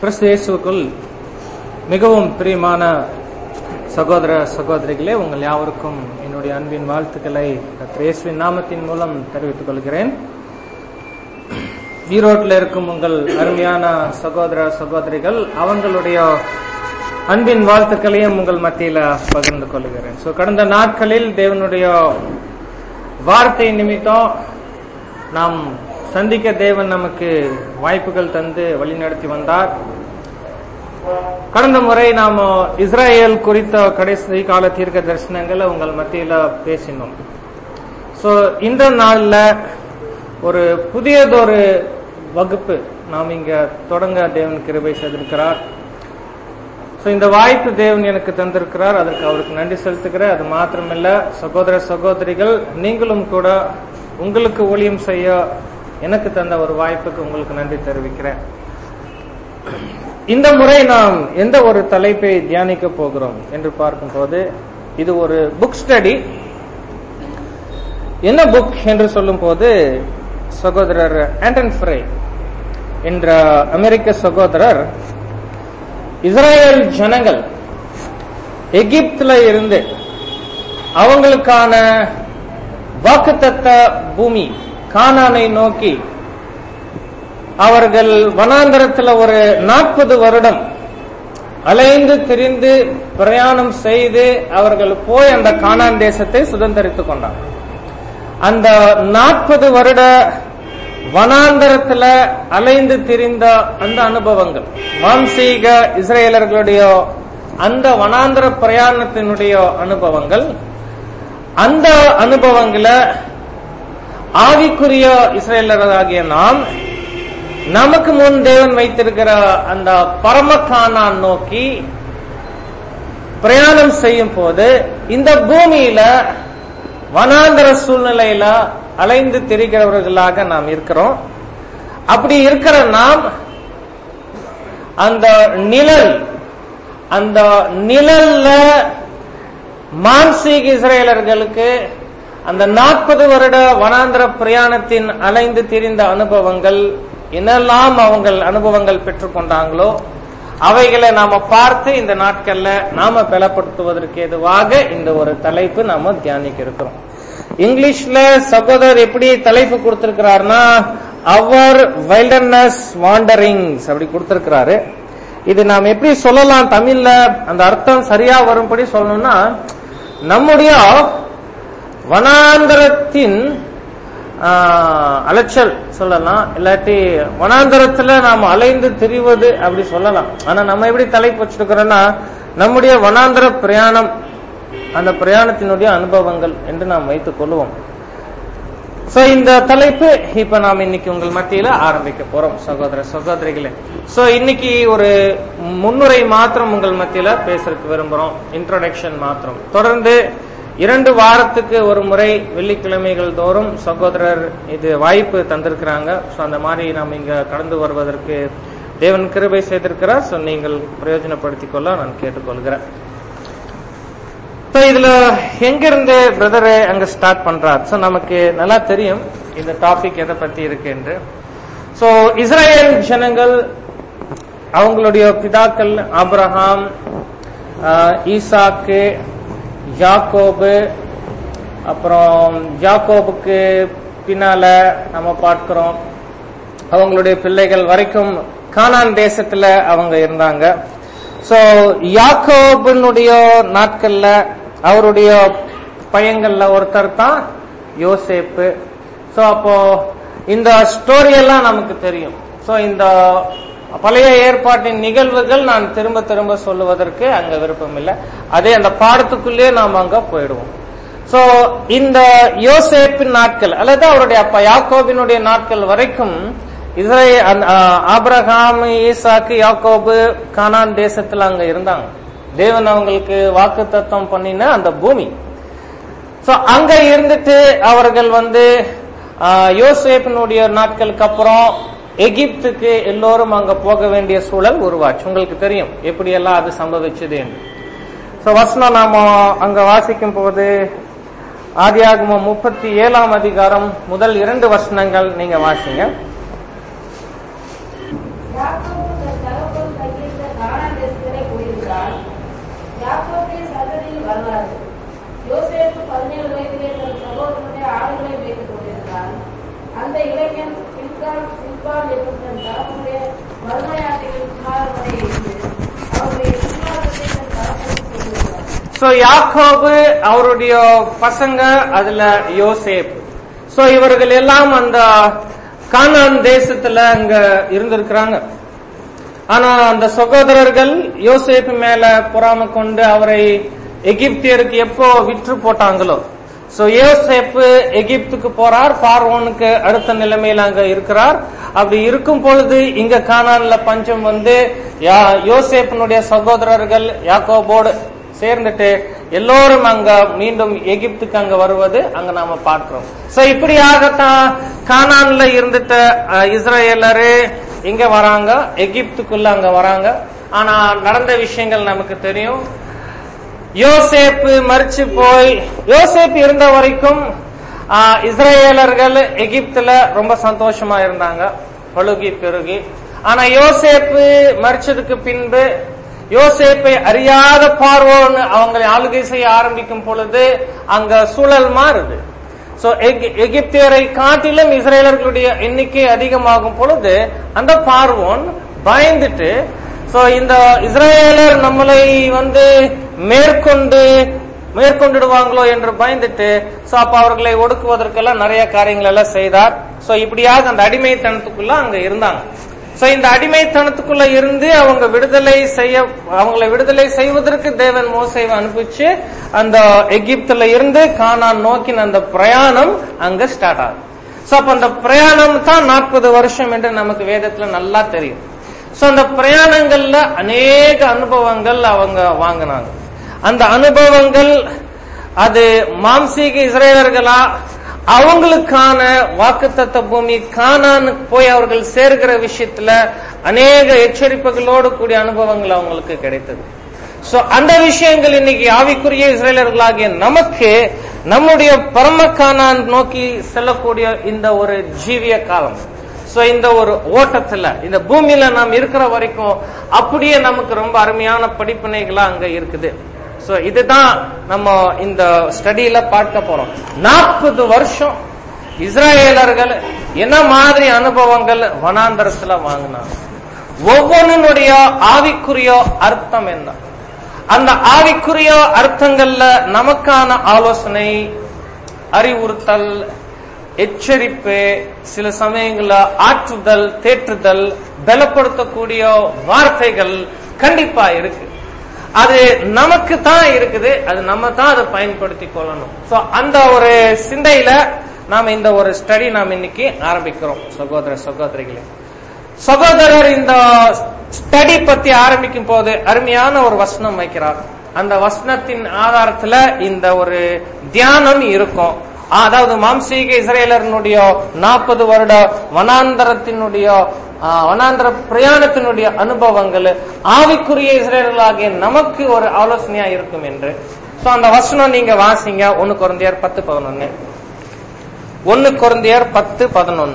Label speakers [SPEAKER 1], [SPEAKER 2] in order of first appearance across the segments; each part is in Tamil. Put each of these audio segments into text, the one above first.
[SPEAKER 1] கிறிஸ்து இயேசுவுக்குள் மிகவும் பிரியமான சகோதர சகோதரிகளே உங்கள் யாவருக்கும் என்னுடைய அன்பின் வாழ்த்துக்களை கர்த்தர் இயேசுவின் நாமத்தின் மூலம் தெரிவித்துக் கொள்கிறேன் ஈரோட்டில் இருக்கும் உங்கள் அருமையான சகோதர சகோதரிகள் அவங்களுடைய அன்பின் வாழ்த்துக்களையும் உங்கள் மத்தியில பகிர்ந்து கொள்கிறேன் ஸோ கடந்த நாட்களில் தேவனுடைய வார்த்தை நிமித்தம் நாம் சந்திக்க தேவன் நமக்கு வாய்ப்புகள் தந்து வழிநடத்தி வந்தார் கடந்த முறை நாம இஸ்ரேல் குறித்த கடைசி கால தீர்க்க தரிசனங்களை உங்கள் மத்தியில பேசினோம் சோ இந்த நாள்ல ஒரு புதியதொரு வகுப்பு நாம் இங்க தொடங்க தேவன் கிருபை செய்திருக்கிறார் சோ இந்த வாய்ப்பு தேவன் எனக்கு தந்திருக்கிறார் அதற்கு அவருக்கு நன்றி செலுத்துகிறேன் அது மாத்திரமில்ல சகோதர சகோதரிகள் நீங்களும் கூட உங்களுக்கு ஊழியம் செய்ய எனக்கு தந்த ஒரு வாய்ப்புக்கு உங்களுக்கு நன்றி தெரிவிக்கிறேன் இந்த முறை நாம் எந்த ஒரு தலைப்பை தியானிக்க போகிறோம் என்று பார்க்கும்போது இது ஒரு புக் ஸ்டடி என்ன புக் என்று சொல்லும் போது சகோதரர் ஆண்டன் ஃப்ரை என்ற அமெரிக்க சகோதரர் இஸ்ரேல் ஜனங்கள் எகிப்துல இருந்து அவங்களுக்கான வாக்குத்தத்த பூமி கானானை நோக்கி அவர்கள் வனாந்தரத்தில் ஒரு நாற்பது வருடம் அலைந்து திரிந்து பிரயாணம் செய்து அவர்கள் போய் அந்த கானான் தேசத்தை சுதந்திரித்துக் கொண்டார் அந்த நாற்பது வருட வனாந்தரத்துல அலைந்து திரிந்த அந்த அனுபவங்கள் மாம்சீக இஸ்ரேலர்களுடைய அந்த வனாந்தர பிரயாணத்தினுடைய அனுபவங்கள் அந்த அனுபவங்களை ஆவிக்குரிய இஸ்ரேலர்களாகிய நாம் நமக்கு முன் தேவன் வைத்திருக்கிற அந்த பரமக்கானான் நோக்கி பிரயாணம் செய்யும் போது இந்த பூமியில வனாந்தர சூழ்நிலையில அலைந்து திரிகிறவர்களாக நாம் இருக்கிறோம் அப்படி இருக்கிற நாம் அந்த நிழல் அந்த நிழல்ல மான்சீக இஸ்ரேலர்களுக்கு அந்த நாற்பது வருட வனாந்திர பிரயாணத்தின் அலைந்து திரிந்த அனுபவங்கள் என்னெல்லாம் அவங்க அனுபவங்கள் பெற்றுக்கொண்டாங்களோ அவைகளை நாம பார்த்து இந்த நாட்கள்ல நாம பலப்படுத்துவதற்கு எதுவாக இந்த ஒரு தலைப்பு நாம தியானிக்க இருக்கிறோம் இங்கிலீஷ்ல சகோதரர் எப்படி தலைப்பு கொடுத்திருக்கிறாருன்னா அவர் வைல்டர்னஸ் வாண்டரிங்ஸ் அப்படி கொடுத்திருக்கிறாரு இது நாம் எப்படி சொல்லலாம் தமிழ்ல அந்த அர்த்தம் சரியா வரும்படி சொல்லணும்னா நம்முடைய வனாந்தரத்தின் அலைச்சல் சொல்லலாம் இல்லாட்டி வனாந்தரத்துல நாம் அலைந்து திரிவது அப்படி சொல்லலாம் ஆனா நம்ம எப்படி தலைப்பு வச்சிருக்கிறோம்னா நம்முடைய வனாந்தர பிரயாணம் அந்த பிரயாணத்தினுடைய அனுபவங்கள் என்று நாம் வைத்துக் கொள்வோம் சோ இந்த தலைப்பு இப்ப நாம் இன்னைக்கு உங்கள் மத்தியில ஆரம்பிக்க போறோம் சகோதர சகோதரிகளே சோ இன்னைக்கு ஒரு முன்னுரை மாத்திரம் உங்கள் மத்தியில பேசுறதுக்கு விரும்புறோம் இன்ட்ரோடக்ஷன் மாத்திரம் தொடர்ந்து இரண்டு வாரத்துக்கு ஒரு முறை வெள்ளிக்கிழமைகள் தோறும் சகோதரர் இது வாய்ப்பு தந்திருக்கிறாங்க ஸோ அந்த மாதிரி நாம் இங்க கடந்து வருவதற்கு தேவன் கிருபை செய்திருக்கிறார் ஸோ நீங்கள் பிரயோஜனப்படுத்திக் கொள்ள நான் கேட்டுக்கொள்கிறேன் இதுல எங்கிருந்து பிரதர் அங்க ஸ்டார்ட் பண்றார் ஸோ நமக்கு நல்லா தெரியும் இந்த டாபிக் எதை பத்தி இருக்கு என்று ஸோ இஸ்ரேல் ஜனங்கள் அவங்களுடைய பிதாக்கள் ஆப்ரஹாம் ஈசாக்கு ஜாக்கோபு அப்புறம் ஜாக்கோபுக்கு பின்னால நம்ம பார்க்கிறோம் அவங்களுடைய பிள்ளைகள் வரைக்கும் கானான் தேசத்துல அவங்க இருந்தாங்க சோ யாக்கோபனுடைய நாட்கள்ல அவருடைய பையங்கள்ல ஒருத்தர் தான் யோசேப்பு சோ அப்போ இந்த ஸ்டோரி எல்லாம் நமக்கு தெரியும் சோ இந்த பழைய ஏற்பாட்டின் நிகழ்வுகள் நான் திரும்ப திரும்ப சொல்லுவதற்கு அங்க விருப்பம் இல்லை அதே அந்த பாடத்துக்குள்ளே நாம் அங்க போயிடுவோம் சோ இந்த யோசேப்பின் நாட்கள் அல்லது அவருடைய அப்பா யாக்கோபினுடைய நாட்கள் வரைக்கும் இஸ்ரேல் ஆப்ரஹாம் ஈசாக்கு யாக்கோபு கானான் தேசத்துல அங்க இருந்தாங்க தேவன் அவங்களுக்கு வாக்கு தத்துவம் பண்ணின அந்த பூமி சோ அங்க இருந்துட்டு அவர்கள் வந்து யோசேப்பினுடைய நாட்களுக்கு அப்புறம் எகிப்துக்கு எல்லோரும் அங்க போக வேண்டிய சூழல் உருவாச்சு உங்களுக்கு தெரியும் எப்படி எல்லாம் அது சம்பவிச்சது என்று சோ வசனம் நாம அங்க வாசிக்கும் போது ஆதியாகமம் முப்பத்தி ஏழாம் அதிகாரம் முதல் இரண்டு வசனங்கள் நீங்க வாசிங்க
[SPEAKER 2] யாக்கோபு தன் தகப்பன் இளைஞன் பின்கால் பின்பால் என்னும் தகப்பனுடைய மறுமையாட்டிகள் குமாரனை இருந்து அவருடைய பின்காலத்தை தன் தகப்பனுக்கு கொண்டிருந்தார்
[SPEAKER 1] சோ யாக்கோபு அவருடைய பசங்க அதுல யோசேப் சோ இவர்கள் எல்லாம் அந்த கானான் தேசத்துல அங்க இருந்திருக்கிறாங்க ஆனா அந்த சகோதரர்கள் யோசேப்பு மேல பொறாம கொண்டு அவரை எகிப்தியருக்கு எப்போ விற்று போட்டாங்களோ சோ யோசேப்பு எகிப்துக்கு போறார் பார்வோனுக்கு அடுத்த நிலைமையில அங்க இருக்கிறார் அப்படி இருக்கும் பொழுது இங்க கானான்ல பஞ்சம் வந்து யா- யோசேப்பினுடைய சகோதரர்கள் யாக்கோபோடு சேர்ந்துட்டு எல்லோரும் அங்க மீண்டும் எகிப்துக்கு அங்க வருவது அங்க நாம பார்க்கிறோம் சோ இப்படியாகத்தான் கானான்ல இருந்துட்ட அஹ், இஸ்ரேலரு இங்க வராங்க எகிப்துக்குள்ள அங்க வராங்க ஆனா நடந்த விஷயங்கள் நமக்கு தெரியும் யோசேப்பு மறிச்சு போய் யோசேப்பு இருந்த வரைக்கும் ஆஹ், இஸ்ரேலர்கள் எகிப்துல ரொம்ப சந்தோஷமா இருந்தாங்க பழுகி பெருகி ஆனா யோசேப்பு மறிச்சதுக்கு பின்பு யோசேப்பை அறியாத பார்வோன்னு அவங்களை ஆளுகை செய்ய ஆரம்பிக்கும் பொழுது அங்க சூழல் மாறுது சோ எகிப்தியரை காட்டிலும் இஸ்ரேலர்களுடைய எண்ணிக்கை அதிகமாகும் பொழுது அந்த பார்வோன் பயந்துட்டு சோ இந்த இஸ்ரேலர் நம்மளை வந்து மேற்கொண்டு மேற்கொண்டுடுவாங்களோ என்று பயந்துட்டு சோ அப்ப அவர்களை ஒடுக்குவதற்கெல்லாம் நிறைய காரியங்கள் எல்லாம் செய்தார் சோ இப்படியாக அந்த அடிமைத்தனத்துக்குள்ள அங்க இருந்தாங்க சோ இந்த அடிமைத்தனத்துக்குள்ள இருந்து அவங்க விடுதலை செய்ய அவங்களை விடுதலை செய்வதற்கு தேவன் மோசைவை அனுப்பிச்சு அந்த எகிப்துல இருந்து கானான் நோக்கின அந்த பிரயாணம் அங்க ஸ்டார்ட் ஆகுது சோ அப்ப அந்த பிரயாணம் தான் நாற்பது வருஷம் என்று நமக்கு வேதத்துல நல்லா தெரியும் சோ அந்த பிரயாணங்கள்ல அநேக அனுபவங்கள் அவங்க வாங்கினாங்க அந்த அனுபவங்கள் அது மாம்சீக இஸ்ரேலர்களா அவங்களுக்கான வாக்குத்தத்த பூமி கானானுக்கு போய் அவர்கள் சேர்கிற விஷயத்துல அநேக எச்சரிப்புகளோடு கூடிய அனுபவங்கள் அவங்களுக்கு கிடைத்தது சோ அந்த விஷயங்கள் இன்னைக்கு ஆவிக்குரிய இஸ்ரேலர்களாகிய நமக்கு நம்முடைய பரம கானான் நோக்கி செல்லக்கூடிய இந்த ஒரு ஜீவிய காலம் சோ இந்த ஒரு ஓட்டத்துல இந்த பூமியில நாம் இருக்கிற வரைக்கும் அப்படியே நமக்கு ரொம்ப அருமையான படிப்பினைகளா அங்க இருக்குது சோ இதுதான் நம்ம இந்த ஸ்டடியில பார்க்க போறோம் நாற்பது வருஷம் இஸ்ராயேலர்கள் என்ன மாதிரி அனுபவங்கள் வனாந்தரத்துல வாங்கினாங்க ஒவ்வொன்னுடைய ஆவிக்குரிய அர்த்தம் என்ன அந்த ஆவிக்குரிய அர்த்தங்கள்ல நமக்கான ஆலோசனை அறிவுறுத்தல் எச்சரிப்பு சில சமயங்கள்ல ஆற்றுதல் தேற்றுதல் பலப்படுத்தக்கூடிய வார்த்தைகள் கண்டிப்பா இருக்கு அது நமக்கு தான் இருக்குது அது நம்ம தான் அதை பயன்படுத்தி கொள்ளணும் சோ அந்த ஒரு சிந்தையில நாம இந்த ஒரு ஸ்டடி நாம் இன்னைக்கு ஆரம்பிக்கிறோம் சகோதர சகோதரிகளே சகோதரர் இந்த ஸ்டடி பத்தி ஆரம்பிக்கும் போது அருமையான ஒரு வசனம் வைக்கிறார் அந்த வசனத்தின் ஆதாரத்துல இந்த ஒரு தியானம் இருக்கும் அதாவது மாம்சீக இஸ்ரேலர்னுடைய நாற்பது வருட வனாந்தரத்தினுடைய ஆ, வனாந்தர பிரயாணத்தினுடைய அனுபவங்கள் ஆவிக்குரிய இஸ்ரேலர்களாகிய நமக்கு ஒரு ஆலோசனையா இருக்கும் என்று சோ அந்த வசனம் நீங்க வாசிங்க ஒன்னு குழந்தையர் பத்து பதினொன்னு ஒன்னு குழந்தையர் பத்து பதினொன்னு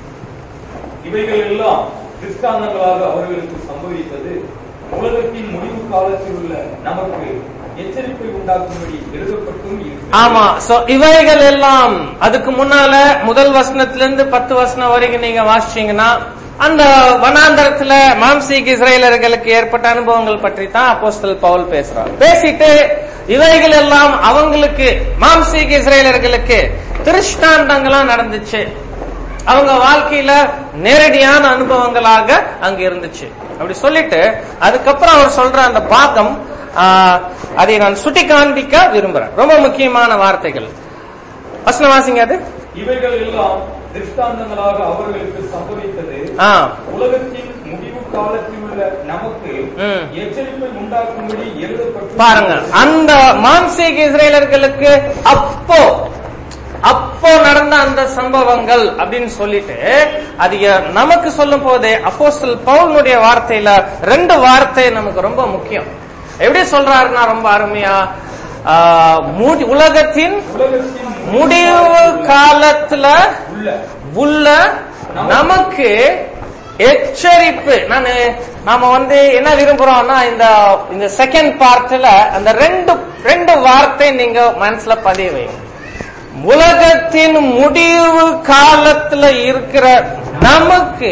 [SPEAKER 3] இவைகள் எல்லாம் திருஷ்டாந்தங்களாக அவர்களுக்கு சம்பவித்தது உலகத்தின் முடிவு காலத்தில் உள்ள நமக்கு எச்சரிப்பை உண்டாக்கும்படி எழுதப்பட்டும் இருக்கிறது.
[SPEAKER 1] ஆமா சோ இவைகள் எல்லாம் அதுக்கு முன்னால முதல் வசனத்திலிருந்து பத்து வசனம் வரைக்கும் நீங்க வாசிச்சீங்கன்னா அந்த வனாந்தரத்துல மாம்சீக இஸ்ரேலர்களுக்கு ஏற்பட்ட அனுபவங்கள் பற்றி தான் அப்போஸ்தல் பவுல் பேசுறார் பேசிட்டு இவைகள் எல்லாம் அவங்களுக்கு மாம்சீக இஸ்ரேலர்களுக்கு திருஷ்டாந்தங்களா நடந்துச்சு அவங்க வாழ்க்கையில நேரடியான அனுபவங்களாக அங்க இருந்துச்சு அப்படி சொல்லிட்டு அதுக்கப்புறம் அவர் சொல்ற அந்த பாகம் ஆஹ், அதை நான் சுட்டி காண்பிக்க விரும்புறேன் ரொம்ப முக்கியமான வார்த்தைகள் வசனம் வாசிங்க அது
[SPEAKER 3] இவைகள் எல்லாம் திருஷ்டாந்தங்களாக அவர்களுக்கு சம்பவித்தது
[SPEAKER 1] ஆ
[SPEAKER 3] உலகத்தின் முடிவு காலத்தில் உள்ள நமக்கு
[SPEAKER 1] ம்.
[SPEAKER 3] எச்சரிப்பை உண்டாக்கும்படி எழுதப்பட்டு
[SPEAKER 1] பாருங்க அந்த மாம்சீக இஸ்ரேலர்களுக்கு அப்போ அப்போ நடந்த அந்த சம்பவங்கள் அப்படின்னு சொல்லிட்டு அது எ- நமக்கு சொல்லும் போதே அப்போஸ்தல் பவுலுடைய வார்த்தையில ரெண்டு வார்த்தை நமக்கு ரொம்ப முக்கியம் எப்படி சொல்றாருன்னா ரொம்ப அருமையா ஆ, முடி- உலகத்தின்
[SPEAKER 3] உலகத்தின்
[SPEAKER 1] முடிவு காலத்துல
[SPEAKER 3] உள்ள
[SPEAKER 1] உள்ள நமக்கு எச்சரிப்பு நானு நாம வந்து என்ன விரும்புறோம்னா இந்த இந்த செகண்ட் பார்ட்ல அந்த ரெண்டு ரெண்டு வார்த்தை நீங்க மனசுல பதிய வைங்க உலகத்தின் முடிவு காலத்துல இருக்கிற நமக்கு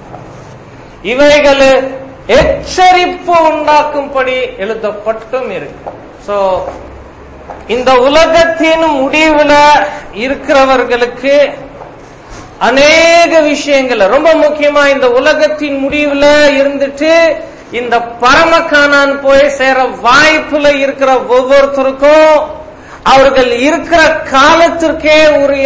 [SPEAKER 1] இவைகள் எச்சரிப்பு உண்டாக்கும்படி எழுதப்பட்டும் இருக்கு சோ இந்த உலகத்தின் முடிவுல இருக்கிறவர்களுக்கு அநேக விஷயங்கள் ரொம்ப முக்கியமா இந்த உலகத்தின் முடிவுல இருந்துட்டு இந்த பரமக்கானான் போய் சேர வாய்ப்புல இருக்கிற ஒவ்வொருத்தருக்கும் அவர்கள் இருக்கிற காலத்திற்கே உரிய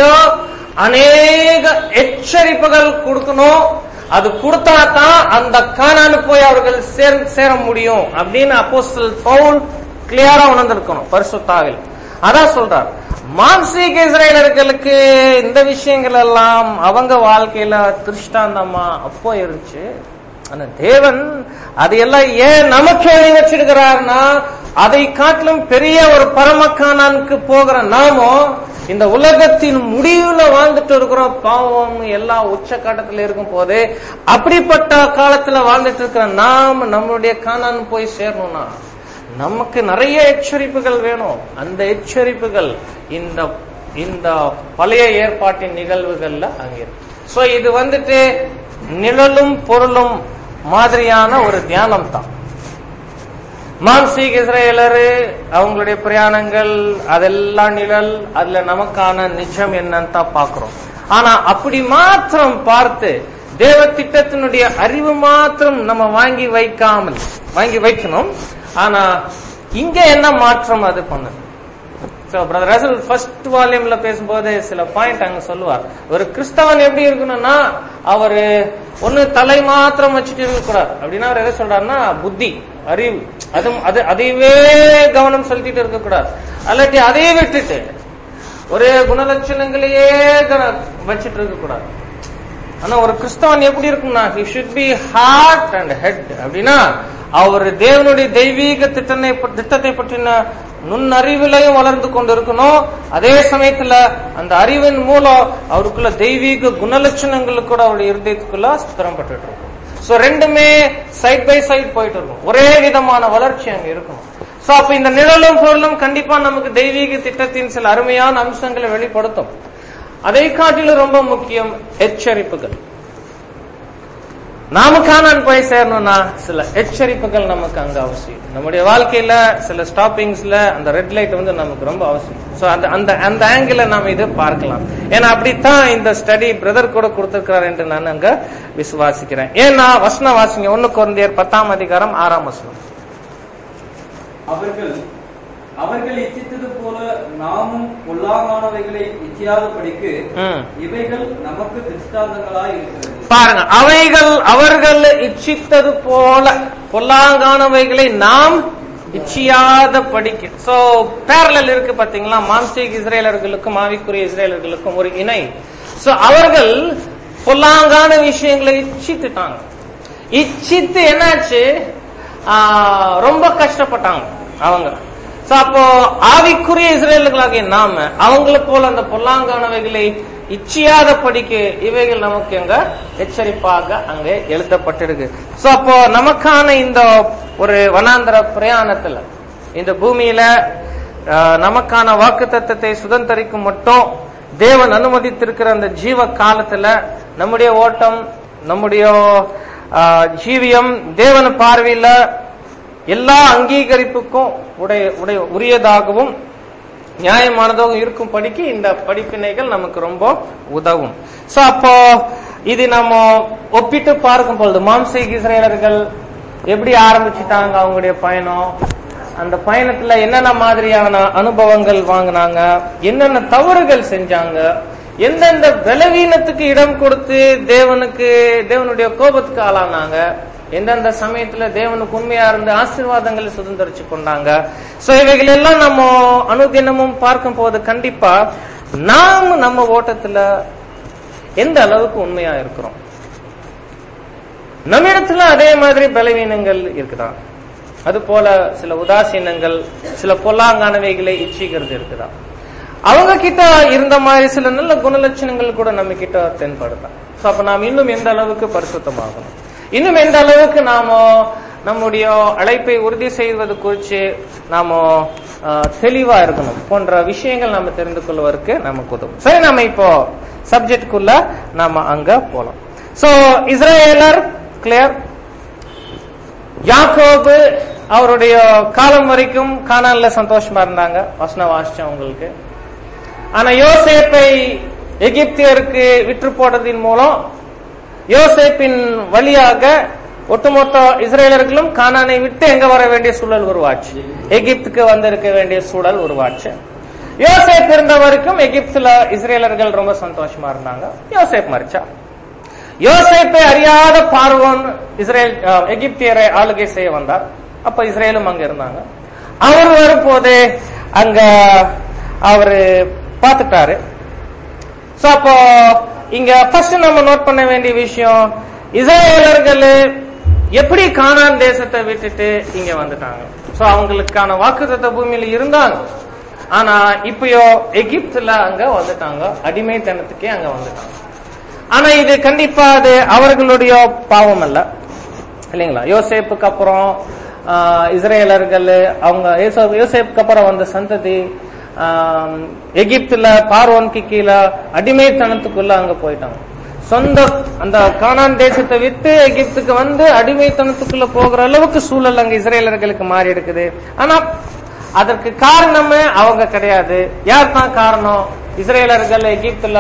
[SPEAKER 1] அநேக எச்சரிப்புகள் கொடுக்கணும் அது கொடுத்தா தான் அந்த கானானு போய் அவர்கள் சேர- சேர முடியும் அப்படின்னு அப்போஸ்தல் பவுல் கிளியரா உணர்ந்திருக்கணும் பரிசுத்தாவில் அதான் சொல்றார் மாம்சீக இஸ்ரேலர்களுக்கு இந்த விஷயங்கள் எல்லாம் அவங்க வாழ்க்கையில திருஷ்டாந்தமா அப்போ இருந்துச்சு ஆனா தேவன் அதையெல்லாம் ஏன் நமக்கு எழுதி வச்சிருக்கிறார்னா அதை காட்டிலும் பெரிய ஒரு பரமக்கானானுக்கு போகிற நாமும் இந்த உலகத்தின் முடிவுல வாழ்ந்துட்டு இருக்கிறோம் பாவம் எல்லாம் உச்சக்கட்டத்துல இருக்கும் போது அப்படிப்பட்ட காலத்துல வாழ்ந்துட்டு இருக்கிற நாம் நம்மளுடைய கானான் போய் சேரணும்னா நமக்கு நிறைய எச்சரிப்புகள் வேணும் அந்த எச்சரிப்புகள் இந்த இந்த பழைய ஏற்பாட்டின் நிகழ்வுகள்ல அங்க இருக்கு சோ இது வந்துட்டு நிழலும் பொருளும் மாதிரியான ஒரு தியானம் தான் மாம்சீக இஸ்ரேலரு அவங்களுடைய பிரயாணங்கள் அதெல்லாம் நிழல் அதுல நமக்கான நிஜம் என்னன்னு தான் பாக்குறோம் ஆனா அப்படி மாத்திரம் பார்த்து தேவ திட்டத்தினுடைய அறிவு மாத்திரம் நம்ம வாங்கி வைக்காமல் வாங்கி வைக்கணும் ஆனா இங்க என்ன மாற்றம் அது பண்ணுது சோ பிரதர் ரசல் ஃபர்ஸ்ட் வால்யூம்ல பேசும்போது சில பாயிண்ட் அங்க சொல்லுவார் ஒரு கிறிஸ்தவன் எப்படி இருக்கணும்னா அவரு ஒண்ணு தலை மாத்திரம் வச்சுட்டு இருக்கக்கூடாது அப்படின்னா அவர் எதை சொல்றாருன்னா புத்தி அறிவு அது அது அதையவே கவனம் செலுத்திட்டு இருக்கக்கூடாது அல்லாட்டி அதையே விட்டுட்டு ஒரே குணலட்சணங்களையே கன- வச்சிட்டு இருக்கக்கூடாது ஆனா ஒரு கிறிஸ்தவன் எப்படி இருக்கும்னா he should be heart and head அப்படின்னா அவர் தேவனுடைய தெய்வீக திட்டனை திட்டத்தை பற்றின நுண்ணறிவிலையும் வளர்ந்து கொண்டு இருக்கணும் அதே சமயத்துல அந்த அறிவின் மூலம் அவருக்குள்ள தெய்வீக குணலட்சணங்கள் கூட அவருடைய இருதயத்துக்குள்ள ஸ்திரம்பட்டு இருக்கும் சோ ரெண்டுமே சைட் பை சைட் போயிட்டு இருக்கும் ஒரே விதமான வளர்ச்சி அங்க இருக்கும் சோ அப்ப இந்த நிழலும் பொருளும் கண்டிப்பா நமக்கு தெய்வீக திட்டத்தின் சில அருமையான அம்சங்களை வெளிப்படுத்தும் அதை காட்டிலும் ரொம்ப முக்கியம் எச்சரிப்புகள் நாம காணான் போய் சேரணும்னா சில எச்சரிப்புகள் நமக்கு அங்க அவசியம் நம்முடைய வாழ்க்கையில சில ஸ்டாப்பிங்ஸ்ல அந்த ரெட் லைட் வந்து நமக்கு ரொம்ப அவசியம் சோ அந்த அந்த அந்த ஆங்கிள் நாம இது பார்க்கலாம் ஏன்னா அப்படித்தான் இந்த ஸ்டடி பிரதர் கூட கொடுத்திருக்கிறார் என்று நான் அங்க விசுவாசிக்கிறேன் ஏன்னா வசன வாசிங்க ஒண்ணு குழந்தையர் பத்தாம் அதிகாரம் ஆறாம் வசனம்
[SPEAKER 4] அவர்கள் அவர்கள் இச்சித்தது போல நாமும் பொல்லாங்கானவைகளை இச்சியாதபடிக்கு
[SPEAKER 1] ம்.
[SPEAKER 4] இவைகள் நமக்கு திருஷ்டாந்தங்களாய் இருக்கிறது
[SPEAKER 1] பாருங்க அவைகள் அவர்கள் இச்சித்தது போல பொல்லாங்கானவைகளை நாம் இச்சியாத படிக்க சோ பேரலல் இருக்கு பாத்தீங்களா மாம்சீக இஸ்ரேலர்களுக்கும் ஆவிக்குரிய இஸ்ரேலர்களுக்கும் ஒரு இணை சோ அவர்கள் பொல்லாங்கான விஷயங்களை இச்சித்துட்டாங்க இச்சித்து என்னாச்சு ஆ, ரொம்ப கஷ்டப்பட்டாங்க அவங்க சோ அப்போ ஆவிக்குரிய இஸ்ரேலர்களாகிய நாம அவங்கள போல அந்த பொல்லாங்கானவைகளை இச்சியாத படிக்க இவைகள் நமக்கு எங்க எச்சரிப்பாக அங்கே எழுதப்பட்டிருக்கு சோ அப்போ நமக்கான இந்த ஒரு வனாந்தர பிரயாணத்துல இந்த பூமியில ஆ, நமக்கான வாக்கு தத்தத்தை சுதந்திரிக்கும் மட்டும் தேவன் அனுமதித்திருக்கிற அந்த ஜீவ காலத்துல நம்முடைய ஓட்டம் நம்முடைய ஆ, ஜீவியம் தேவன பார்வையில எல்லா அங்கீகரிப்புக்கும் உடைய உடைய உரியதாகவும் நியாயமானதாகவும் இருக்கும் படிக்கு இந்த படிப்பினைகள் நமக்கு ரொம்ப உதவும் சோ அப்போ இது நம்ம ஒப்பிட்டு பார்க்கும் பொழுது மாம்சீக இஸ்ரேலர்கள் எப்படி ஆரம்பிச்சுட்டாங்க அவங்களுடைய பயணம் அந்த பயணத்துல என்னென்ன மாதிரியான அனுபவங்கள் வாங்கினாங்க என்னென்ன தவறுகள் செஞ்சாங்க எந்தெந்த பலவீனத்துக்கு இடம் கொடுத்து தேவனுக்கு தேவனுடைய கோபத்துக்கு ஆளானாங்க எந்தெந்த சமயத்துல தேவனுக்கு உண்மையா இருந்து ஆசீர்வாதங்களை சுதந்திரிச்சு கொண்டாங்க சோ இவைகள் எல்லாம் நம்ம அனுதினமும் பார்க்கும் போது கண்டிப்பா நாம் நம்ம ஓட்டத்துல எந்த அளவுக்கு உண்மையா இருக்கிறோம் நம்மிடத்துல அதே மாதிரி பலவீனங்கள் இருக்குதா அது போல சில உதாசீனங்கள் சில பொல்லாங்கானவைகளை இச்சிக்கிறது இருக்குதா அவங்க கிட்ட இருந்த மாதிரி சில நல்ல குணலட்சணங்கள் கூட நம்ம கிட்ட தென்படுதா சோ அப்ப நாம் இன்னும் எந்த அளவுக்கு பரிசுத்தமாகணும் இன்னும் எந்த அளவுக்கு நாம நம்முடைய அழைப்பை உறுதி செய்வது குறித்து நாம ஆஹ், தெளிவா இருக்கணும் போன்ற விஷயங்கள் நம்ம தெரிந்து கொள்வதற்கு நமக்கு உதவும் சரி நம்ம இப்போ சப்ஜெக்டுக்குள்ள நாம அங்க போலாம் சோ இஸ்ரேலர் கிளியர் யாக்கோபு அவருடைய காலம் வரைக்கும் கானான்ல சந்தோஷமா இருந்தாங்க வசன வாசிச்சோம் உங்களுக்கு ஆனா யோசேப்பை எகிப்தியருக்கு விற்று போட்டதின் மூலம் யோசேப்பின் வழியாக ஒட்டுமொத்த இஸ்ரேலர்களும் கானானை விட்டு எங்க வர வேண்டிய சூழல் உருவாச்சு எகிப்துக்கு வந்திருக்க வேண்டிய சூழல் உருவாச்சு யோசேப் இருந்த வரைக்கும் எகிப்துல இஸ்ரேலர்கள் ரொம்ப சந்தோஷமா இருந்தாங்க யோசேப் மறிச்சா யோசேப்பை அறியாத பார்வோன் இஸ்ரேல் அஹ், எகிப்தியரை ஆளுகை செய்ய வந்தார் அப்ப இஸ்ரேலும் அங்க இருந்தாங்க அவர் வரும்போது அங்க அவரு பார்த்துட்டாரு சோ அப்போ இங்க ஃபர்ஸ்ட் நம்ம நோட் பண்ண வேண்டிய விஷயம் இஸ்ரேலர்கள் எப்படி கானான் தேசத்தை விட்டுட்டு இங்க வந்துட்டாங்க சோ அவங்களுக்கான வாக்குத்தத்த பூமியில இருந்தாங்க ஆனா இப்பயோ எகிப்துல அங்க வந்துட்டாங்க அடிமைத்தனத்துக்கே அங்க வந்துட்டாங்க ஆனா இது கண்டிப்பா அது அவர்களுடைய பாவம் அல்ல இல்லைங்களா யோசேப்புக்கு அப்புறம் ஆஹ், இஸ்ரேலர்கள் அவங்க யோசே- யோசேப்புக்கு அப்புறம் வந்த சந்ததி ஆஹ், எகிப்துல பார்வோனுக்கு கீழே அடிமைத்தனத்துக்குள்ள அங்க போயிட்டாங்க சொந்த அந்த கானான் தேசத்தை விட்டு எகிப்துக்கு வந்து அடிமைத்தனத்துக்குள்ள போகிற அளவுக்கு சூழல் அங்க இஸ்ரேலர்களுக்கு மாறி இருக்குது ஆனா அதற்கு காரணமே அவங்க கிடையாது யார் தான் காரணம் இஸ்ரேலர்கள் எகிப்துல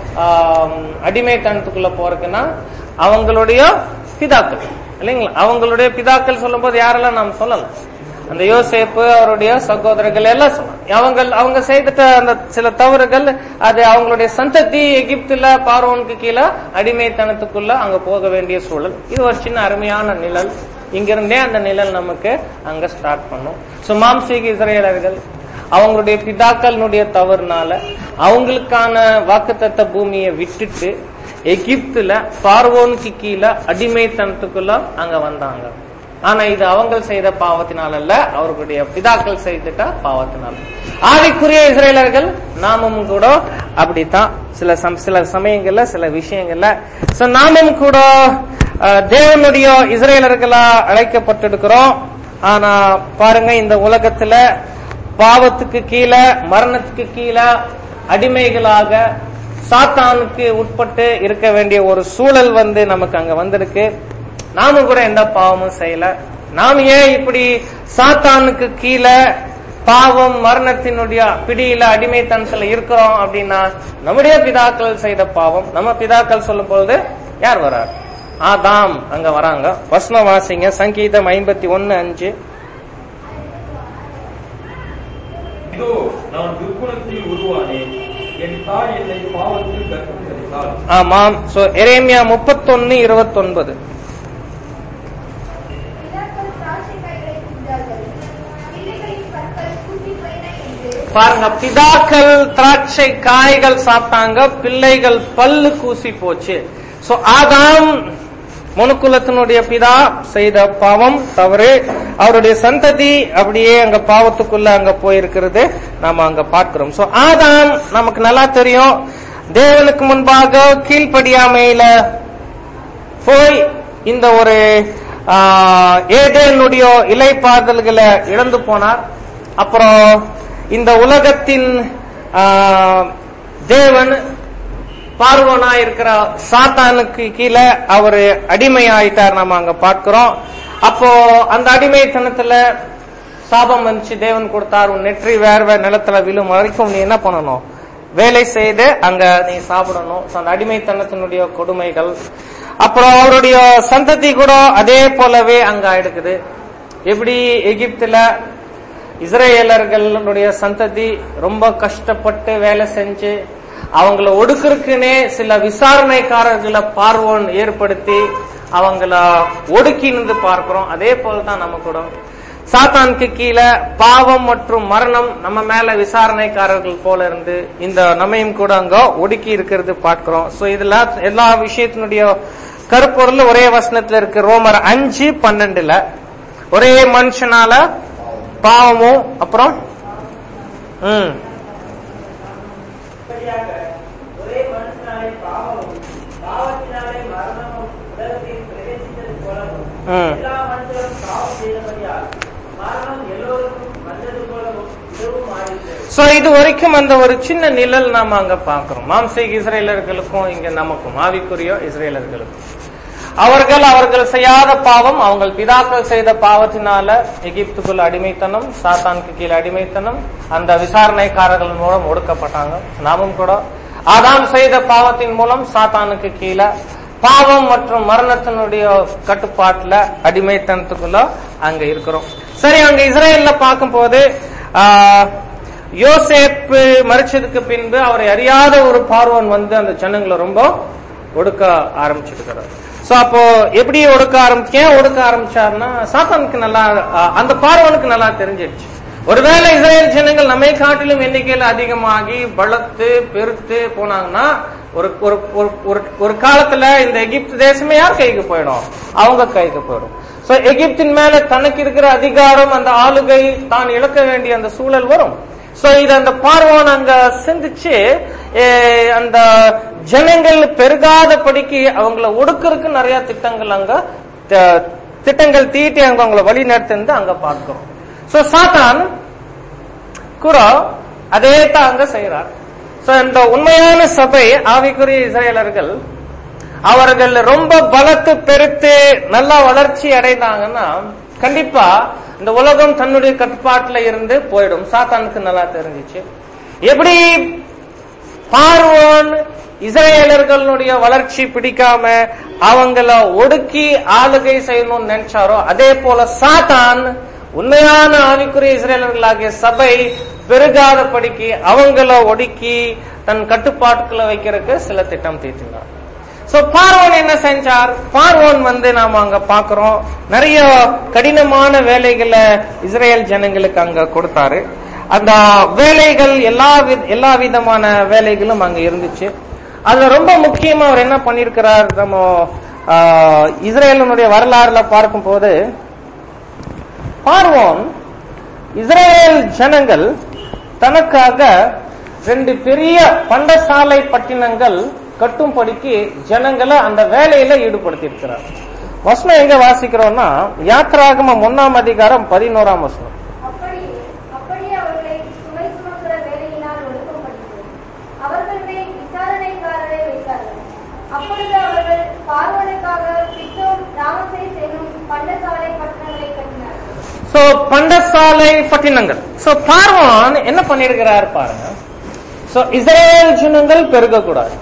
[SPEAKER 1] ஆம், அடிமைத்தனத்துக்குள்ள போறதுக்குன்னா அவங்களுடைய பிதாக்கள் இல்லைங்களா அவங்களுடைய பிதாக்கள் சொல்லும்போது யாரெல்லாம் நாம் சொல்லலாம் அந்த யோசேப்பு அவருடைய சகோதரர்கள் எல்லாம் சொல்லலாம் அவங்க அவங்க செய்துட்ட அந்த சில தவறுகள் அது அவங்களுடைய சந்ததி எகிப்துல பார்வோனுக்கு கீழே அடிமைத்தனத்துக்குள்ள அங்க போக வேண்டிய சூழல் இது ஒரு சின்ன அருமையான நிழல் இங்கிருந்தே அந்த நிழல் நமக்கு அங்க ஸ்டார்ட் பண்ணும் சோ மாம்சீக இஸ்ரேலர்கள் அவங்களுடைய பிதாக்களுடைய தவறுனால அவங்களுக்கான வாக்குத்தத்த பூமியை விட்டுட்டு எகிப்துல பார்வோனுக்கு கீழே அடிமைத்தனத்துக்குள்ள அங்க வந்தாங்க ஆனா இது அவங்க செய்த பாவத்தினால் அல்ல அவர்களுடைய பிதாக்கள் செய்துட்ட பாவத்தினால் ஆவிக்குரிய இஸ்ரேலர்கள் நாமும் கூட அப்படித்தான் சில சம் சில சமயங்கள்ல சில விஷயங்கள்ல சோ நாமும் கூட அஹ், தேவனுடைய இஸ்ரேலர்களா அழைக்கப்பட்டிருக்கிறோம் ஆனா பாருங்க இந்த உலகத்துல பாவத்துக்கு கீழே மரணத்துக்கு கீழே அடிமைகளாக சாத்தானுக்கு உட்பட்டு இருக்க வேண்டிய ஒரு சூழல் வந்து நமக்கு அங்க வந்திருக்கு நாம கூட எந்த பாவமும் செய்யல நாம் ஏன் இப்படி சாத்தானுக்கு கீழே பாவம் மரணத்தினுடைய பிடியில அடிமைத்தனத்துல இருக்கிறோம் அப்படின்னா நம்முடைய பிதாக்கள் செய்த பாவம் நம்ம பிதாக்கள் சொல்லும் பொழுது யார் வரார் ஆதாம் அங்க வராங்க வசனம் வாசிங்க சங்கீதம் ஐம்பத்தி ஒன்னு அஞ்சு
[SPEAKER 3] இதோ நான் துர்க்குணத்தில் உருவானேன் என் தாய் என்னை பாவத்தில் கற்பம் தரித்தாள்
[SPEAKER 1] ஆமாம் சோ எரேமியா முப்பத்தொன்னு இருபத்தொன்பது
[SPEAKER 5] பிதாக்கள் திராட்சை காய்களை தின்றார்கள் பிள்ளைகளின் பற்கள் கூட்டி போயின என்று
[SPEAKER 1] பாருங்க பிதாக்கள் திராட்சை காய்கள் சாப்பிட்டாங்க பிள்ளைகள் பல்லு கூசி போச்சு சோ ஆதாம் மனுக்குலத்தினுடைய பிதா செய்த பாவம் தவறு அவருடைய சந்ததி அப்படியே அங்க பாவத்துக்குள்ள அங்க போயிருக்கிறது நாம அங்க பார்க்கிறோம் சோ ஆதாம் நமக்கு நல்லா தெரியும் தேவனுக்கு முன்பாக கீழ்ப்படியாமையில போய் இந்த ஒரு ஆஹ், ஏதேனுடைய இலைப்பாதல்களை இழந்து போனார் அப்புறம் இந்த உலகத்தின் ஆஹ், தேவன் பார்வனா இருக்கிற சாத்தானுக்கு கீழே அவரு அடிமையாயிட்டார் நம்ம அங்க பார்க்கிறோம் அப்போ அந்த அடிமைத்தனத்துல சாபம் வந்துச்சு தேவன் கொடுத்தார் உன் நெற்றி வேர்வை நிலத்துல விழும் வரைக்கும் நீ என்ன பண்ணணும் வேலை செய்து அங்க நீ சாப்பிடணும் So, அந்த அடிமைத்தனத்தினுடைய கொடுமைகள் அப்புறம் அவருடைய சந்ததி கூட அதே போலவே அங்க எடுக்குது எப்படி எகிப்துல இஸ்ரேலர்களுடைய சந்ததி ரொம்ப கஷ்டப்பட்டு வேலை செஞ்சு அவங்கள ஒடுக்கிறதுக்குனே சில விசாரணைக்காரர்களை பார்வோன் ஏற்படுத்தி அவங்கள ஒடுக்கி நின்று பார்க்கிறோம் அதே போலதான் நம்ம கூட சாத்தானுக்கு கீழே பாவம் மற்றும் மரணம் நம்ம மேல விசாரணைக்காரர்கள் போல இருந்து இந்த நம்மையும் கூட அங்க ஒடுக்கி இருக்கிறது பார்க்கிறோம் சோ இதுல எல்லா விஷயத்தினுடைய கருப்பொருள் ஒரே வசனத்துல இருக்கு ரோமர் அஞ்சு பன்னெண்டுல ஒரே மனுஷனால பாவமும் அப்புறம் ம்
[SPEAKER 6] இப்படியாக ஒரே மனுஷனாலே பாவமும் பாவத்தினாலே மரணமும் உலகத்தில் பிரவேசித்தது போலவும்
[SPEAKER 1] ம்
[SPEAKER 6] எல்லா மனுஷரும் பாவம் செய்தபடியால் மரணம் எல்லோருக்கும் வந்தது போலவும் இதுவும் ஆடிட்டு
[SPEAKER 1] சோ இது வரைக்கும் அந்த ஒரு சின்ன நிழல் நாம அங்க பாக்குறோம் மாம்சீக இஸ்ரேலர்களுக்கும் இங்க நமக்கும் ஆவிக்குரிய இஸ்ரேலர்களுக்கும் அவர்கள் அவர்கள் செய்யாத பாவம் அவங்க பிதாக்கள் செய்த பாவத்தினால எகிப்துக்குள்ள அடிமைத்தனம் சாத்தானுக்கு கீழே அடிமைத்தனம் அந்த விசாரணைக்காரர்கள் மூலம் ஒடுக்கப்பட்டாங்க நாமும் கூட ஆதாம் செய்த பாவத்தின் மூலம் சாத்தானுக்கு கீழே பாவம் மற்றும் மரணத்தினுடைய கட்டுப்பாட்டுல அடிமைத்தனத்துக்குள்ள அங்க இருக்கிறோம் சரி அங்க இஸ்ரேல்ல பார்க்கும்போது ஆஹ், யோசேப்பு மறிச்சதுக்கு பின்பு அவரை அறியாத ஒரு பார்வன் வந்து அந்த ஜனங்களை ரொம்ப ஒடுக்க ஆரம்பிச்சிருக்கிறார் சோ அப்போ எப்படி ஒடுக்க ஆரம்பிச்சு ஏன் ஒடுக்க ஆரம்பிச்சாருன்னா சாத்தானுக்கு நல்லா ஆஹ், அந்த பார்வனுக்கு நல்லா தெரிஞ்சிடுச்சு ஒருவேளை இஸ்ரேல் ஜனங்கள் நம்மை காட்டிலும் எண்ணிக்கையில் அதிகமாகி பலத்து பெருத்து போனாங்கன்னா ஒரு ஒரு ஒரு- ஒரு- ஒரு காலத்துல இந்த எகிப்து தேசமே யார் கைக்கு போயிடும் அவங்க கைக்கு போயிடும் சோ எகிப்தின் மேல தனக்கு இருக்கிற அதிகாரம் அந்த ஆளுகை தான் இழக்க வேண்டிய அந்த சூழல் வரும் சோ இது அந்த பார்வோன் அங்க சிந்திச்சு ஏ, அந்த ஜனங்கள் பெருகாதபடிக்கு அவங்கள ஒடுக்கறதுக்கு நிறைய திட்டங்கள் அங்க த- திட்டங்கள் தீட்டி அங்க அவங்கள வழி நடத்துந்து அங்க பார்க்கிறோம் சோ சாத்தான் கூட அதே தான் அங்க செய்யறார் சோ இந்த உண்மையான சபை ஆவிக்குரிய இஸ்ரேலர்கள் அவர்கள் ரொம்ப பலத்து பெருத்து நல்லா வளர்ச்சி அடைந்தாங்கன்னா கண்டிப்பா இந்த உலகம் தன்னுடைய கட்டுப்பாட்டுல இருந்து போயிடும் சாத்தானுக்கு நல்லா தெரிஞ்சிச்சு எப்படி பார்வோன் இஸ்ரேலர்களுடைய வளர்ச்சி பிடிக்காம அவங்கள ஒடுக்கி ஆளுகை செய்யணும்னு நினைச்சாரோ அதே போல சாத்தான் உண்மையான ஆவிக்குரிய இஸ்ரேலர்களாகிய சபை பெருகாதபடிக்கு அவங்கள ஒடுக்கி தன் கட்டுப்பாட்டுக்குள்ள வைக்கிறதுக்கு சில திட்டம் தீட்டினார் சோ பார்வோன் என்ன செஞ்சார் பார்வோன் வந்து நாம அங்க பாக்குறோம் நிறைய கடினமான வேலைகளை இஸ்ரேல் ஜனங்களுக்கு அங்க கொடுத்தாரு அந்த வேலைகள் எல்லா வி- எல்லா விதமான வேலைகளும் அங்க இருந்துச்சு அதுல ரொம்ப முக்கியமா அவர் என்ன பண்ணிருக்கிறார் நம்ம ஆஹ், இஸ்ரேலினுடைய வரலாறுல பார்க்கும்போது பார்வோன் இஸ்ரேல் ஜனங்கள் தனக்காக ரெண்டு பெரிய பண்டசாலை பட்டினங்கள் கட்டும்படிக்கு ஜனங்களை அந்த வேலையில ஈடுபடுத்தி இருக்கிறார் வசனம் எங்க வாசிக்கிறோம்னா யாத்ராகமம் ஒன்னாம் அதிகாரம் பதினோராம் வசனம்
[SPEAKER 5] அப்படியே அப்படியே அவர்களை சுமை சுமக்கிற வேலையினால் ஒடுக்கப்பட்டது அவர்கள் மேல் விசாரணைக்காரரை வைத்தார்கள் அப்பொழுது அவர்கள் பார்வனுக்காக பித்தோம் ராமசேஸ் என்னும் பண்டசாலை பட்டணங்களை கட்டினார்கள்
[SPEAKER 1] சோ பண்டசாலை பட்டினங்கள் சோ பார்வான் என்ன பண்ணிருக்கிறார் பாருங்க சோ இஸ்ரேல் ஜனங்கள் பெருகக்கூடாது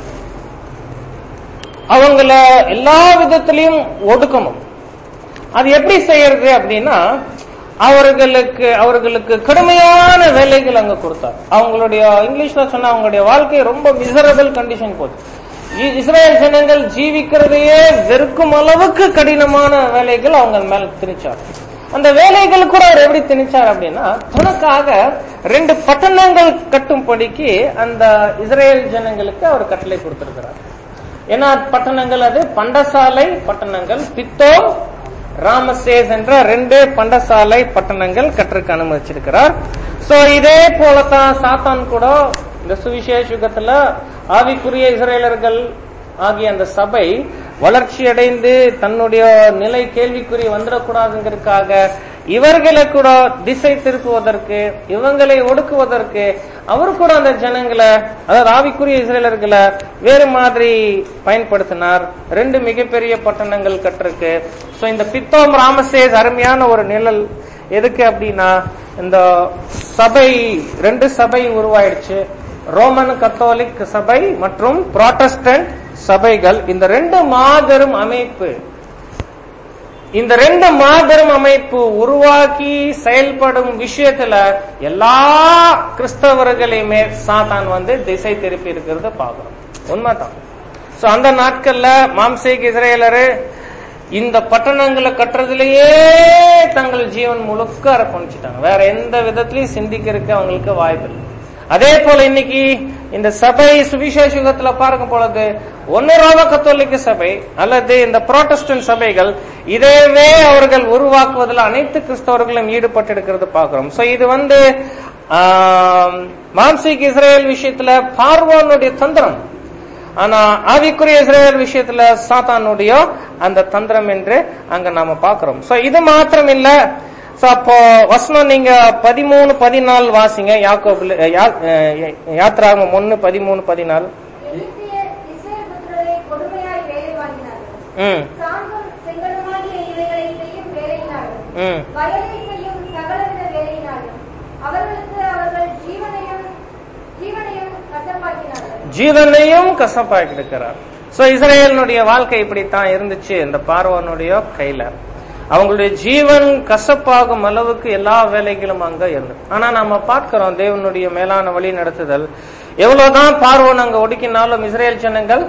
[SPEAKER 1] அவங்கள எல்லா விதத்திலையும் ஒடுக்கணும் அது எப்படி செய்யறது அப்படின்னா அவர்களுக்கு அவர்களுக்கு கடுமையான வேலைகள் அங்க கொடுத்தார் அவங்களுடைய இங்கிலீஷ்ல சொன்னா அவங்களுடைய வாழ்க்கை ரொம்ப மிசரபிள் கண்டிஷன் போச்சு இ- இஸ்ரேல் ஜனங்கள் ஜீவிக்கிறதையே வெறுக்கும் அளவுக்கு கடினமான வேலைகள் அவங்க மேல திணிச்சார் அந்த வேலைகள் கூட அவர் எப்படி திணிச்சார் அப்படின்னா தனக்காக ரெண்டு பட்டணங்கள் கட்டும்படிக்கு அந்த இஸ்ரேல் ஜனங்களுக்கு அவர் கட்டளை கொடுத்திருக்கிறார் என்ன பட்டணங்கள் அது பண்டசாலை பட்டணங்கள் பித்தோ ராமசேஸ் என்ற ரெண்டு பண்டசாலை பட்டணங்கள் கற்றுக்கு அனுமதிச்சிருக்கிறார் சோ இதே போலதான் சாத்தான் கூட இந்த சுவிசேஷ யுகத்துல ஆவிக்குரிய இஸ்ரேலர்கள் ஆகிய அந்த சபை வளர்ச்சி அடைந்து தன்னுடைய நிலை கேள்விக்குறி வந்துடக்கூடாதுங்கிறதுக்காக இவர்களை கூட திசை திருப்புவதற்கு இவங்களை ஒடுக்குவதற்கு அவர் கூட அந்த ஜனங்களை அதாவது ஆவிக்குரிய இஸ்ரேலர்களை வேறு மாதிரி பயன்படுத்தினார் ரெண்டு மிகப்பெரிய பட்டணங்கள் கட்டிருக்கு சோ இந்த பித்தோம் ராமசேஸ் அருமையான ஒரு நிழல் எதுக்கு அப்படின்னா இந்த சபை ரெண்டு சபை உருவாயிடுச்சு ரோமன் கத்தோலிக் சபை மற்றும் புராட்டஸ்டன்ட் சபைகள் இந்த ரெண்டு மாபெரும் அமைப்பு இந்த ரெண்டு மாபெரும் அமைப்பு உருவாக்கி செயல்படும் விஷயத்துல எல்லா கிறிஸ்தவர்களையுமே சாத்தான் வந்து திசை திருப்பி இருக்கிறத பாக்குறோம் உண்மைதான் சோ அந்த நாட்கள்ல மாம்சேக் இஸ்ரேலரு இந்த பட்டணங்களை கட்டுறதுலயே தங்கள் ஜீவன் முழுக்க அர்ப்பணிச்சுட்டாங்க வேற எந்த விதத்திலையும் சிந்திக்கிறதுக்கு அவங்களுக்கு வாய்ப்பு இல்லை அதே போல இன்னைக்கு இந்த சபை சுவிசேஷ யுகத்துல பார்க்கும் பொழுது ஒன்னு ரோம கத்தோலிக்க சபை அல்லது இந்த புரோட்டஸ்டன்ட் சபைகள் இதையவே அவர்கள் உருவாக்குவதில் அனைத்து கிறிஸ்தவர்களும் ஈடுபட்டு இருக்கிறது பார்க்கிறோம் சோ இது வந்து ஆம், மாம்சீக் இஸ்ரேல் விஷயத்துல பார்வோனுடைய தந்திரம் ஆனா ஆவிக்குரிய இஸ்ரேல் விஷயத்துல சாத்தானுடைய அந்த தந்திரம் என்று அங்க நாம பாக்குறோம் சோ இது மாத்திரம் இல்ல சோ அப்போ வசனம் நீங்க பதிமூணு பதினாலு வாசிங்க யாக்கோபுல யா- அஹ் யாத்ராகமம் ஒன்னு பதிமூணு பதினாலு
[SPEAKER 5] எகிப்தியர் இஸ்ரவேல் புத்திரரை கொடுமையாய் வேலை வாங்கினார்கள்
[SPEAKER 1] ம்
[SPEAKER 5] சாந்தும் செங்கலுமாகிய இவைகளை செய்யும் வேலையினாலும்
[SPEAKER 1] ம்
[SPEAKER 5] வயலில் செய்யும் சகலவித வேலையினாலும் அவர்களுக்கு அவர்கள் ஜீவனையும் ஜீவனையும் கஷ்டமாக்கினார்கள்
[SPEAKER 1] ஜீவனையும் கசப்பாக்கி இருக்கிறார் சோ இஸ்ரேலினுடைய வாழ்க்கை இப்படித்தான் இருந்துச்சு இந்த பார்வனுடைய கையில அவங்களுடைய ஜீவன் கசப்பாகும் அளவுக்கு எல்லா வேலைகளும் அங்க இருந்தது ஆனா நாம பார்க்கிறோம் தேவனுடைய மேலான வழி நடத்துதல் எவ்வளவுதான் பார்வன் அங்க ஒடுக்கினாலும் இஸ்ரேல் ஜனங்கள்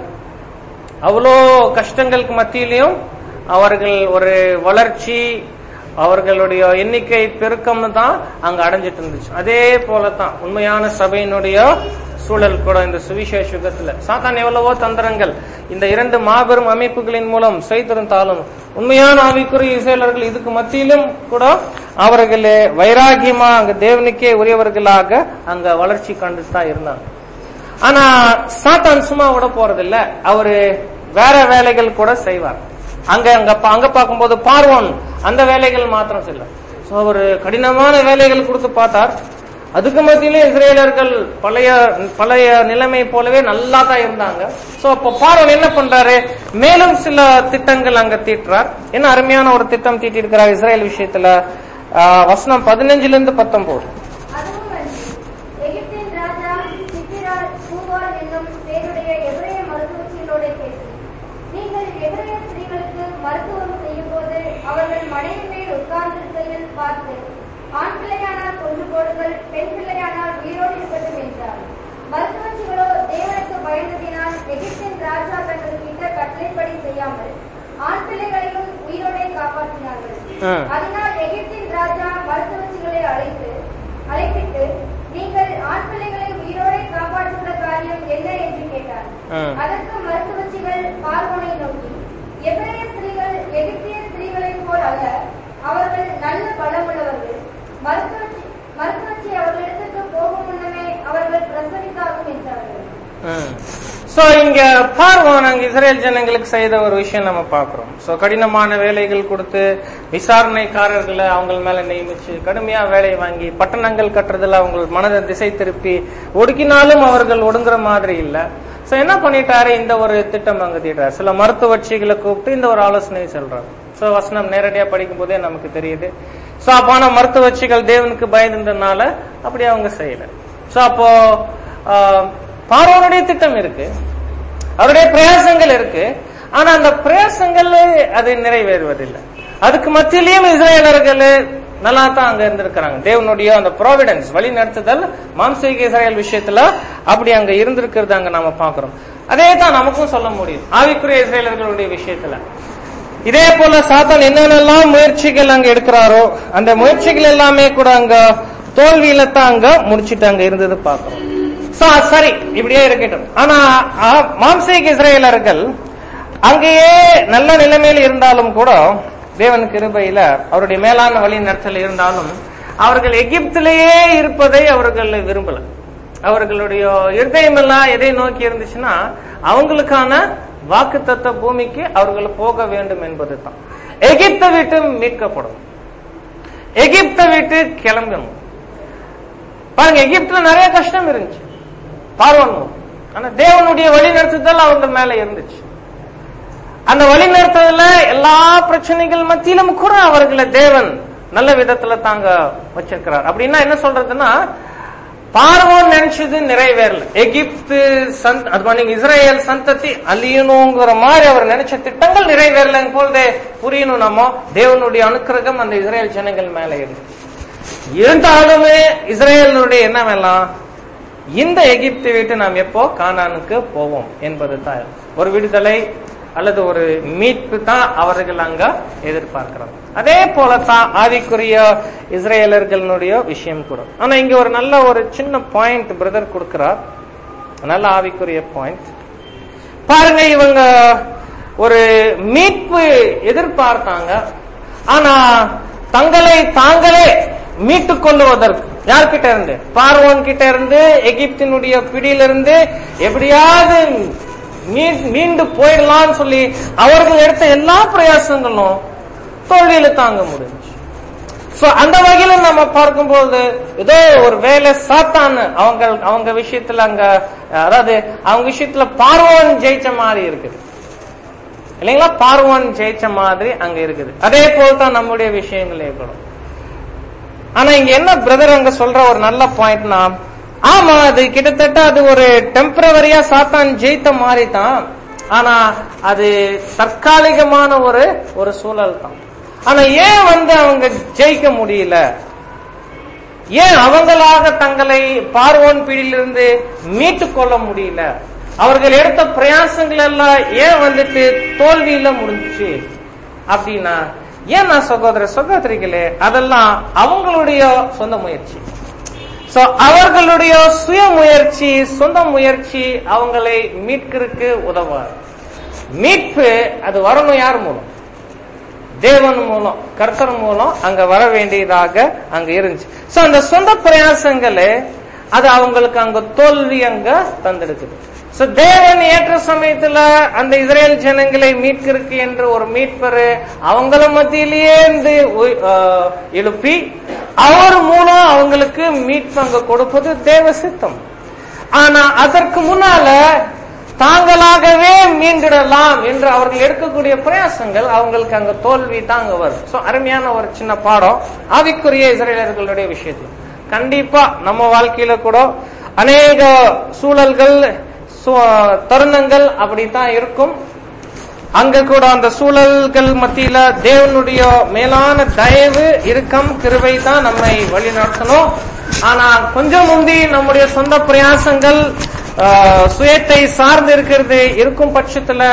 [SPEAKER 1] அவ்வளோ கஷ்டங்களுக்கு மத்தியிலையும் அவர்கள் ஒரு வளர்ச்சி அவர்களுடைய எண்ணிக்கை பெருக்கம் தான் அங்க அடைஞ்சிட்டு இருந்துச்சு அதே போலதான் உண்மையான சபையினுடைய சூழல் கூட இந்த சுவிசேஷ யுகத்துல சாத்தான் எவ்வளவோ தந்திரங்கள் இந்த இரண்டு மாபெரும் அமைப்புகளின் மூலம் செய்திருந்தாலும் உண்மையான ஆவிக்குரிய இசையலர்கள் இதுக்கு மத்தியிலும் கூட அவர்கள் வைராகியமா அங்க தேவனுக்கே உரியவர்களாக அங்க வளர்ச்சி கண்டுட்டு தான் இருந்தாங்க ஆனா சாத்தான் சும்மா விட போறதில்ல அவரு வேற வேலைகள் கூட செய்வார் அங்க அங்க பா- அங்க பார்க்கும்போது பார்வோன் அந்த வேலைகள் மாத்திரம் செய்யல சோ அவரு கடினமான வேலைகள் கொடுத்து பார்த்தார் அதுக்கு மத்தியிலே இஸ்ரேலர்கள் பழைய பழைய நிலைமை போலவே நல்லா தான் இருந்தாங்க சோ அப்ப பார்வன் என்ன பண்றாரு மேலும் சில திட்டங்கள் அங்க தீட்டுறார் என்ன அருமையான ஒரு திட்டம் தீட்டி இருக்கிறார் இஸ்ரேல் விஷயத்துல ஆஹ், வசனம் பதினஞ்சுல இருந்து பத்தொன்பது
[SPEAKER 5] அதுவும் அன்றி எகிப்தின் ராஜா சித்திரால் பூவால் என்னும் பேருடைய எபிரேய மருத்துவச்சிகளோட பேசி நீங்கள் எபிரேய ஸ்திரீகளுக்கு மருத்துவம் செய்யும் போது அவர்கள் மனைவி மேல் உட்கார்ந்திருக்கையில் பார்த்து ஆண் பிள்ளையானால் கொன்று போடுங்கள் பெண் பிள்ளையானால் உயிரோடு இருக்கட்டும் என்றார் மருத்துவச்சிகளோ தேவனுக்கு பயந்ததினால் எகிப்தின் ராஜா தங்களுக்கு இட்ட கட்டளைப்படி செய்யாமல் ஆண் பிள்ளைகளையும் உயிரோடே காப்பாற்றினார்கள்
[SPEAKER 1] ம்.
[SPEAKER 5] அதனால் எகிப்தின் ராஜா மருத்துவச்சிகளை அழைத்து அழைப்பிட்டு நீங்கள் ஆண் பிள்ளைகளை உயிரோடே காப்பாற்றுகிற காரியம் என்ன என்று கேட்டார்
[SPEAKER 1] ம்.
[SPEAKER 5] அதற்கு மருத்துவச்சிகள் பார்வோனை நோக்கி எபிரேய ஸ்திரீகள் எகிப்திய ஸ்திரீகளைப் போல் அல்ல அவர்கள் நல்ல பலமுள்ளவர்கள் மருத்துவச்சி மருத்துவச்சி அவர்களிடத்துக்கு போகும் முன்னமே அவர்கள் பிரசவித்தாகும் என்றார்கள்
[SPEAKER 1] சோ இங்க பார்வோன் அங்க இஸ்ரேல் ஜனங்களுக்கு செய்த ஒரு விஷயம் நம்ம பார்க்கிறோம் சோ கடினமான வேலைகள் கொடுத்து விசாரணைக்காரர்களை அவங்க மேல நியமிச்சு கடுமையா வேலை வாங்கி பட்டணங்கள் கட்டுறதுல அவங்க மனதை திசை திருப்பி ஒடுக்கினாலும் அவர்கள் ஒடுங்குற மாதிரி இல்ல சோ என்ன பண்ணிட்டாரு இந்த ஒரு திட்டம் அங்க தீட்டாரு சில மருத்துவச்சிகளை கூப்பிட்டு இந்த ஒரு ஆலோசனை சொல்றாரு சோ வசனம் நேரடியா படிக்கும் போதே நமக்கு தெரியுது சோ அப்பான மருத்துவச்சிகள் தேவனுக்கு பயந்ததுனால அப்படி அவங்க செய்யல சோ அப்போ ஆஹ், பார்வோனுடைய திட்டம் இருக்கு அவருடைய பிரயாசங்கள் இருக்கு ஆனா அந்த பிரயாசங்கள் அது நிறைவேறுவதில்லை அதுக்கு மத்தியிலையும் இஸ்ரேலர்கள் நல்லா தான் அங்க இருந்திருக்கிறாங்க தேவனுடைய அந்த ப்ராவிடன்ஸ் வழி நடத்துதல் மாம்சீக இஸ்ரேல் விஷயத்துல அப்படி அங்க இருந்திருக்கிறது அங்க நாம பாக்குறோம் அதே தான் நமக்கும் சொல்ல முடியும் ஆவிக்குரிய இஸ்ரேலர்களுடைய விஷயத்துல இதே போல சாத்தான் என்னென்னலாம் முயற்சிகள் அங்க எடுக்கிறாரோ அந்த முயற்சிகள் எல்லாமே கூட அங்க தோல்வியில தான் அங்க முடிச்சிட்டு அங்க இருந்தது பார்க்கிறோம் சா- சரி இப்படியே இருக்கட்டும் ஆனா ஆ, மாம்சீக இஸ்ரேலர்கள் அங்கேயே நல்ல நிலைமையில் இருந்தாலும் கூட தேவன் கிருபையில அவருடைய மேலான வழி நடத்தல் இருந்தாலும் அவர்கள் எகிப்திலேயே இருப்பதை அவர்கள் விரும்பல அவர்களுடைய இருதயம் எல்லாம் எதை நோக்கி இருந்துச்சுன்னா அவங்களுக்கான வாக்குத்தத்த பூமிக்கு அவர்கள் போக வேண்டும் என்பது தான் எகிப்தை விட்டு மீட்கப்படும் எகிப்தை விட்டு கிளம்பணும் பாருங்க எகிப்துல நிறைய கஷ்டம் இருந்துச்சு பார்வன் ஆனா தேவனுடைய வழி நடத்துதல் அவங்க மேல இருந்துச்சு அந்த வழி நடத்துதல எல்லா பிரச்சனைகள் மத்தியிலும் கூட அவர்களை தேவன் நல்ல விதத்துல தாங்க வச்சிருக்கிறார் அப்படின்னா என்ன சொல்றதுன்னா பார்வோன் நினைச்சது நிறைவேறல எகிப்து சந்த் அது மாதிரி நீங்க இஸ்ரேல் சந்ததி அழியணுங்கிற மாதிரி அவர் நினைச்ச திட்டங்கள் நிறைவேறல போது புரியணும் நம்ம தேவனுடைய அனுக்கிரகம் அந்த இஸ்ரேல் ஜனங்கள் மேல இருக்கு இருந்தாலுமே இஸ்ரேலுடைய என்ன வேலாம் இந்த எகிப்தை விட்டு நாம் எப்போ கானானுக்கு போவோம் என்பது தான் ஒரு விடுதலை அல்லது ஒரு மீட்பு தான் அவர்கள் அங்க எதிர்பார்க்கிறாங்க அதே போலதான் ஆவிக்குரிய இஸ்ரேலர்களுடைய விஷயம் கூட ஆனா இங்க ஒரு நல்ல ஒரு சின்ன பாயிண்ட் பிரதர் கொடுக்கிறார் நல்ல ஆவிக்குரிய பாயிண்ட் பாருங்க இவங்க ஒரு மீட்பு எதிர்பார்த்தாங்க ஆனா தங்களை தாங்களே மீட்டு கொள்ளுவதற்கு யார்கிட்ட இருந்து பார்வோன் கிட்ட இருந்து எகிப்தினுடைய பிடியிலிருந்து எப்படியாவது மீ- மீண்டு போயிடலாம்னு சொல்லி அவர்கள் எடுத்த எல்லா பிரயாசங்களும் தோல்வியில தாங்க முடிஞ்சு சோ அந்த வகையில நம்ம பார்க்கும்போது ஏதோ ஒரு வேலை சாத்தான்னு அவங்க அவங்க விஷயத்துல அங்க அதாவது அவங்க விஷயத்துல பார்வோன் ஜெயிச்ச மாதிரி இருக்குது இல்லைங்களா பார்வோன் ஜெயிச்ச மாதிரி அங்க இருக்குது அதே போல் தான் நம்முடைய விஷயங்களே கூட ஆனா இங்க என்ன பிரதர் அங்க சொல்ற ஒரு நல்ல பாயிண்ட்னா ஆமா அது கிட்டத்தட்ட அது ஒரு டெம்பரவரியா சாத்தான் ஜெயித்த மாதிரி தான் ஆனா அது தற்காலிகமான ஒரு ஒரு சூழல் தான் ஆனா ஏன் வந்து அவங்க ஜெயிக்க முடியல ஏன் அவங்களாக தங்களை பார்வோன் பிடியிலிருந்து மீட்டு கொள்ள முடியல அவர்கள் எடுத்த பிரயாசங்கள் எல்லாம் ஏன் வந்துட்டு தோல்வியில முடிஞ்சுச்சு அப்படின்னா ஏன் நான் சகோதர சகோதரிகளே அதெல்லாம் அவங்களுடைய சொந்த முயற்சி சோ அவர்களுடைய சுய முயற்சி சொந்த முயற்சி அவங்களை மீட்கிறதுக்கு உதவாது மீட்பு அது வரணும் யார் மூலம் தேவன் மூலம் கர்த்தர் மூலம் அங்க வர வேண்டியதாக அங்க இருந்துச்சு சோ அந்த சொந்த பிரயாசங்களே அது அவங்களுக்கு அங்க தோல்வி அங்க தந்தெடுக்குது சோ தேவன் ஏற்ற சமயத்துல அந்த இஸ்ரேல் ஜனங்களை மீட்கிறதுக்கு என்று ஒரு மீட்பரு அவங்கள மத்தியிலேயே இருந்து உய்- ஆஹ் எழுப்பி அவர் மூலம் அவங்களுக்கு மீட்பு அங்க கொடுப்பது தேவ சித்தம் ஆனா அதற்கு முன்னால தாங்களாகவே மீண்டிடலாம் என்று அவர்கள் எடுக்கக்கூடிய பிரயாசங்கள் அவங்களுக்கு அங்க தோல்வி தாங்க வரும் சோ அருமையான ஒரு சின்ன பாடம் ஆவிக்குரிய இஸ்ரேலர்களுடைய விஷயத்துல கண்டிப்பா நம்ம வாழ்க்கையில கூட அநேக சூழல்கள் சு- தருணங்கள் அப்படித்தான் இருக்கும் அங்க கூட அந்த சூழல்கள் மத்தியில தேவனுடைய மேலான தயவு இறுக்கம் கிருபை தான் நம்மை வழி நடத்தணும் ஆனா கொஞ்சம் முந்தி நம்முடைய சொந்த பிரயாசங்கள் ஆஹ், சுயத்தை சார்ந்து இருக்கிறது இருக்கும் பட்சத்துல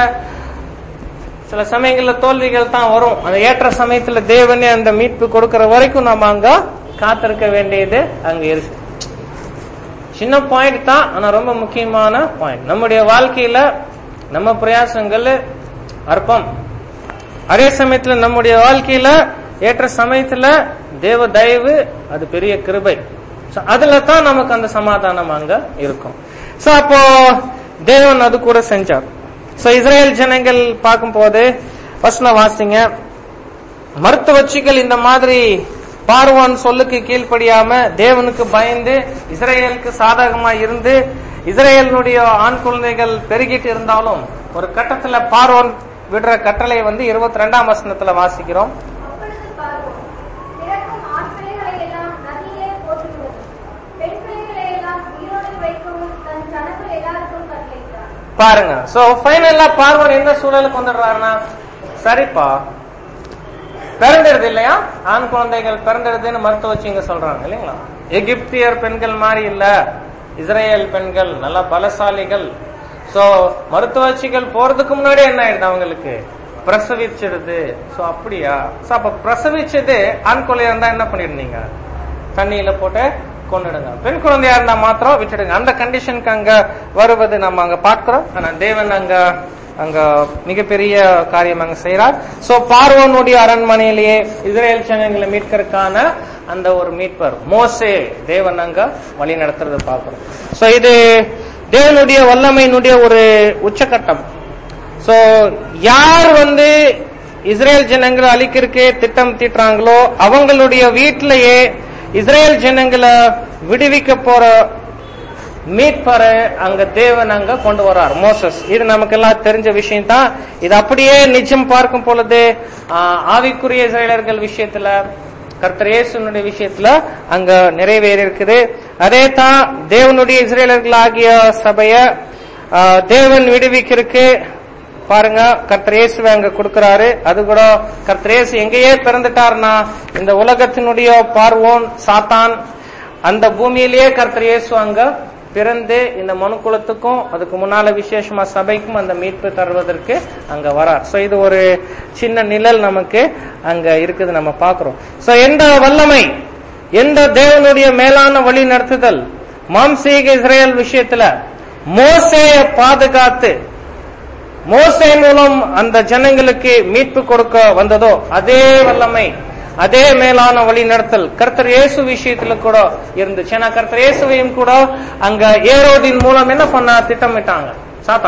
[SPEAKER 1] சில சமயங்கள்ல தோல்விகள் தான் வரும் அந்த ஏற்ற சமயத்துல தேவனே அந்த மீட்பு கொடுக்கிற வரைக்கும் நம்ம அங்க காத்திருக்க வேண்டியது அங்க இருக்கு சின்ன பாயிண்ட் தான் ஆனா ரொம்ப முக்கியமான பாயிண்ட் நம்முடைய வாழ்க்கையில நம்ம பிரயாசங்கள் அற்பம் அதே சமயத்துல நம்முடைய வாழ்க்கையில ஏற்ற சமயத்துல தேவ தயவு அது பெரிய கிருபை So, அதுல தான் நமக்கு அந்த சமாதானம் அங்க இருக்கும் சோ அப்போ தேவன் அது கூட செஞ்சார் சோ இஸ்ரேல் ஜனங்கள் பார்க்கும்போது வசனம் வாசிங்க மருத்துவச்சிகள் இந்த மாதிரி பார்வான் சொல்லுக்கு கீழ்ப்படியாம தேவனுக்கு பயந்து இஸ்ரேலுக்கு சாதகமா இருந்து இஸ்ரேலினுடைய ஆண் குழந்தைகள் பெருகிட்டு இருந்தாலும் ஒரு கட்டத்துல பார்வோன் விடுற கட்டளை வந்து இருபத்தி ரெண்டாம் வசனத்துல வாசிக்கிறோம்
[SPEAKER 5] அப்பொழுது பார்வோன் பிறக்கும் ஆண் பிள்ளைகளை எல்லாம் நதியிலே போட்டுவிடும் பெண் பிள்ளைகளை எல்லாம் உயிரோடு வைக்கவும் தன் ஜனங்கள் எல்லாருக்கும் கட்டளையிட்டார்
[SPEAKER 1] பாருங்க சோ ஃபைனலா பார்வன் எந்த சூழலுக்கு வந்துடுறாருன்னா சரிப்பா பிறந்துடுது இல்லையா ஆண் குழந்தைகள் பிறந்துடுதுன்னு மருத்துவச்சி இங்க சொல்றாங்க இல்லைங்களா எகிப்தியர் பெண்கள் மாதிரி இல்ல இஸ்ரேல் பெண்கள் நல்ல பலசாலிகள் சோ மருத்துவச்சிகள் போறதுக்கு முன்னாடி என்ன ஆயிடுது அவங்களுக்கு பிரசவிச்சிடுது சோ அப்படியா சோ அப்ப பிரசவிச்சது ஆண் குழந்தையா இருந்தா என்ன பண்ணிருந்தீங்க தண்ணியில போட்டு கொண்டுடுங்க பெண் குழந்தையா இருந்தா மாத்திரம் விட்டுடுங்க அந்த கண்டிஷனுக்கு அங்க வருவது நம்ம அங்க பார்க்கிறோம் ஆனா தேவன் அங்க அங்க மிகப்பெரிய காரியம் அங்க செய்யறார் சோ பார்வோனுடைய அரண்மனையிலேயே இஸ்ரேல் ஜனங்களை மீட்கறதுக்கான அந்த ஒரு மீட்பர் மோசே தேவன் அங்க வழி நடத்துறதை பார்க்கிறோம் சோ இது தேவனுடைய வல்லமையினுடைய ஒரு உச்சகட்டம் சோ யார் வந்து இஸ்ரேல் ஜனங்களை அழிக்கிறதுக்கு திட்டம் தீட்டுறாங்களோ அவங்களுடைய வீட்டிலேயே இஸ்ரேல் ஜனங்களை விடுவிக்க போற மீட்பரை அங்க தேவன் அங்க கொண்டு வர்றார் மோசஸ் இது நமக்கு எல்லாம் தெரிஞ்ச விஷயம் தான் இது அப்படியே நிஜம் பார்க்கும் பொழுது ஆஹ், ஆவிக்குரிய இஸ்ரேலர்கள் விஷயத்துல கர்த்தர் இயேசுனுடைய விஷயத்துல அங்க நிறைவேறி இருக்குது அதே தான் தேவனுடைய இஸ்ரேலர்கள் ஆகிய சபைய ஆஹ், தேவன் விடுவிக்கிறதுக்கு பாருங்க கர்த்தர் இயேசுவை அங்க கொடுக்கறாரு அது கூட கர்த்தர் இயேசு எங்கேயே பிறந்துட்டாருன்னா இந்த உலகத்தினுடைய பார்வோன் சாத்தான் அந்த பூமியிலேயே கர்த்தர் இயேசு அங்க பிறந்து இந்த மனுக்குலத்துக்கும் அதுக்கு முன்னால விசேஷமா சபைக்கும் அந்த மீட்பு தருவதற்கு அங்க வரார் சோ இது ஒரு சின்ன நிழல் நமக்கு அங்க இருக்குது நம்ம பாக்குறோம் சோ எந்த வல்லமை எந்த தேவனுடைய மேலான வழி நடத்துதல் மாம்சீக இஸ்ரேல் விஷயத்துல மோசேய பாதுகாத்து மோசே மூலம் அந்த ஜனங்களுக்கு மீட்பு கொடுக்க வந்ததோ அதே வல்லமை அதே மேலான வழி நடத்தல் கர்த்தர் இயேசு விஷயத்துல கூட இருந்துச்சு ஏன்னா கர்த்தர் இயேசுவையும் கூட அங்க ஏரோதின் மூலம் என்ன பண்ண திட்டமிட்டாங்க சாத்தான்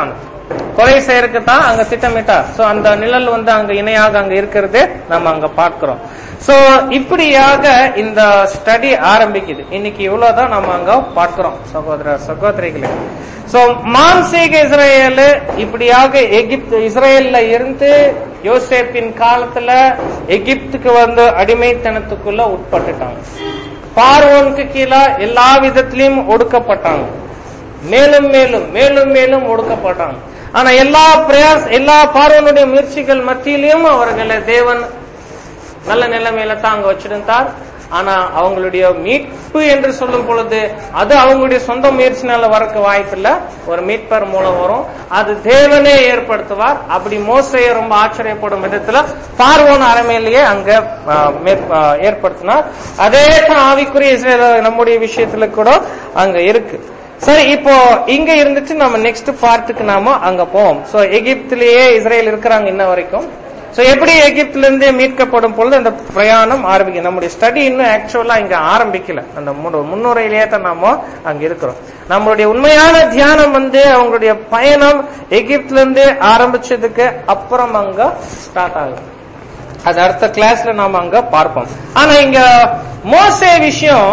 [SPEAKER 1] கொலை செய்யறதுக்கு தான் அங்க திட்டமிட்டார் சோ அந்த நிழல் வந்து அங்க இணையாக அங்க இருக்கிறது நம்ம அங்க பார்க்கிறோம் சோ இப்படியாக இந்த ஸ்டடி ஆரம்பிக்குது இன்னைக்கு இவ்வளவுதான் நம்ம அங்க பார்க்கிறோம் சகோதர சகோதரிகளே சோ மாம்சீக இஸ்ரேல் இப்படியாக எகிப்து இஸ்ரேல்ல இருந்து யோசேப்பின் காலத்துல எகிப்துக்கு வந்து அடிமைத்தனத்துக்குள்ள உட்பட்டுட்டாங்க பார்வோனுக்கு கீழே எல்லா விதத்திலையும் ஒடுக்கப்பட்டாங்க மேலும் மேலும் மேலும் மேலும் ஒடுக்கப்பட்டாங்க ஆனா எல்லா பிரயாஸ் எல்லா பார்வனுடைய முயற்சிகள் மத்தியிலையும் அவர்களை தேவன் நல்ல நிலைமையில தான் அங்க வச்சிருந்தார் ஆனா அவங்களுடைய மீட்பு என்று சொல்லும் பொழுது அது அவங்களுடைய சொந்த முயற்சினால வரக்க வாய்ப்பில்லை ஒரு மீட்பர் மூலம் வரும் அது தேவனே ஏற்படுத்துவார் அப்படி மோசையை ரொம்ப ஆச்சரியப்படும் விதத்துல பார்வோன் அரைமையிலேயே அங்க ஆ, மேற்- ஆ, ஏற்படுத்தினார் அதே தான் ஆவிக்குரிய இஸ்ரேல் நம்முடைய விஷயத்துல கூட அங்க இருக்கு சரி இப்போ இங்க இருந்துச்சு நம்ம நெக்ஸ்ட் பார்ட்டுக்கு நாம அங்க போவோம் சோ எகிப்திலேயே இஸ்ரேல் இருக்கிறாங்க இன்ன வரைக்கும் சோ எப்படி எகிப்துல இருந்து மீட்கப்படும் பொழுது அந்த பிரயாணம் ஆரம்பிக்கும் நம்முடைய ஸ்டடி இன்னும் ஆக்சுவலா இங்க ஆரம்பிக்கல அந்த முன்னு- முன்னுரையிலேயே தான் நாம அங்க இருக்கிறோம் நம்மளுடைய உண்மையான தியானம் வந்து அவங்களுடைய பயணம் எகிப்துல இருந்து ஆரம்பிச்சதுக்கு அப்புறம் அங்க ஸ்டார்ட் ஆகும் அது அடுத்த கிளாஸ்ல நாம அங்க பார்ப்போம் ஆனா இங்க மோசே விஷயம்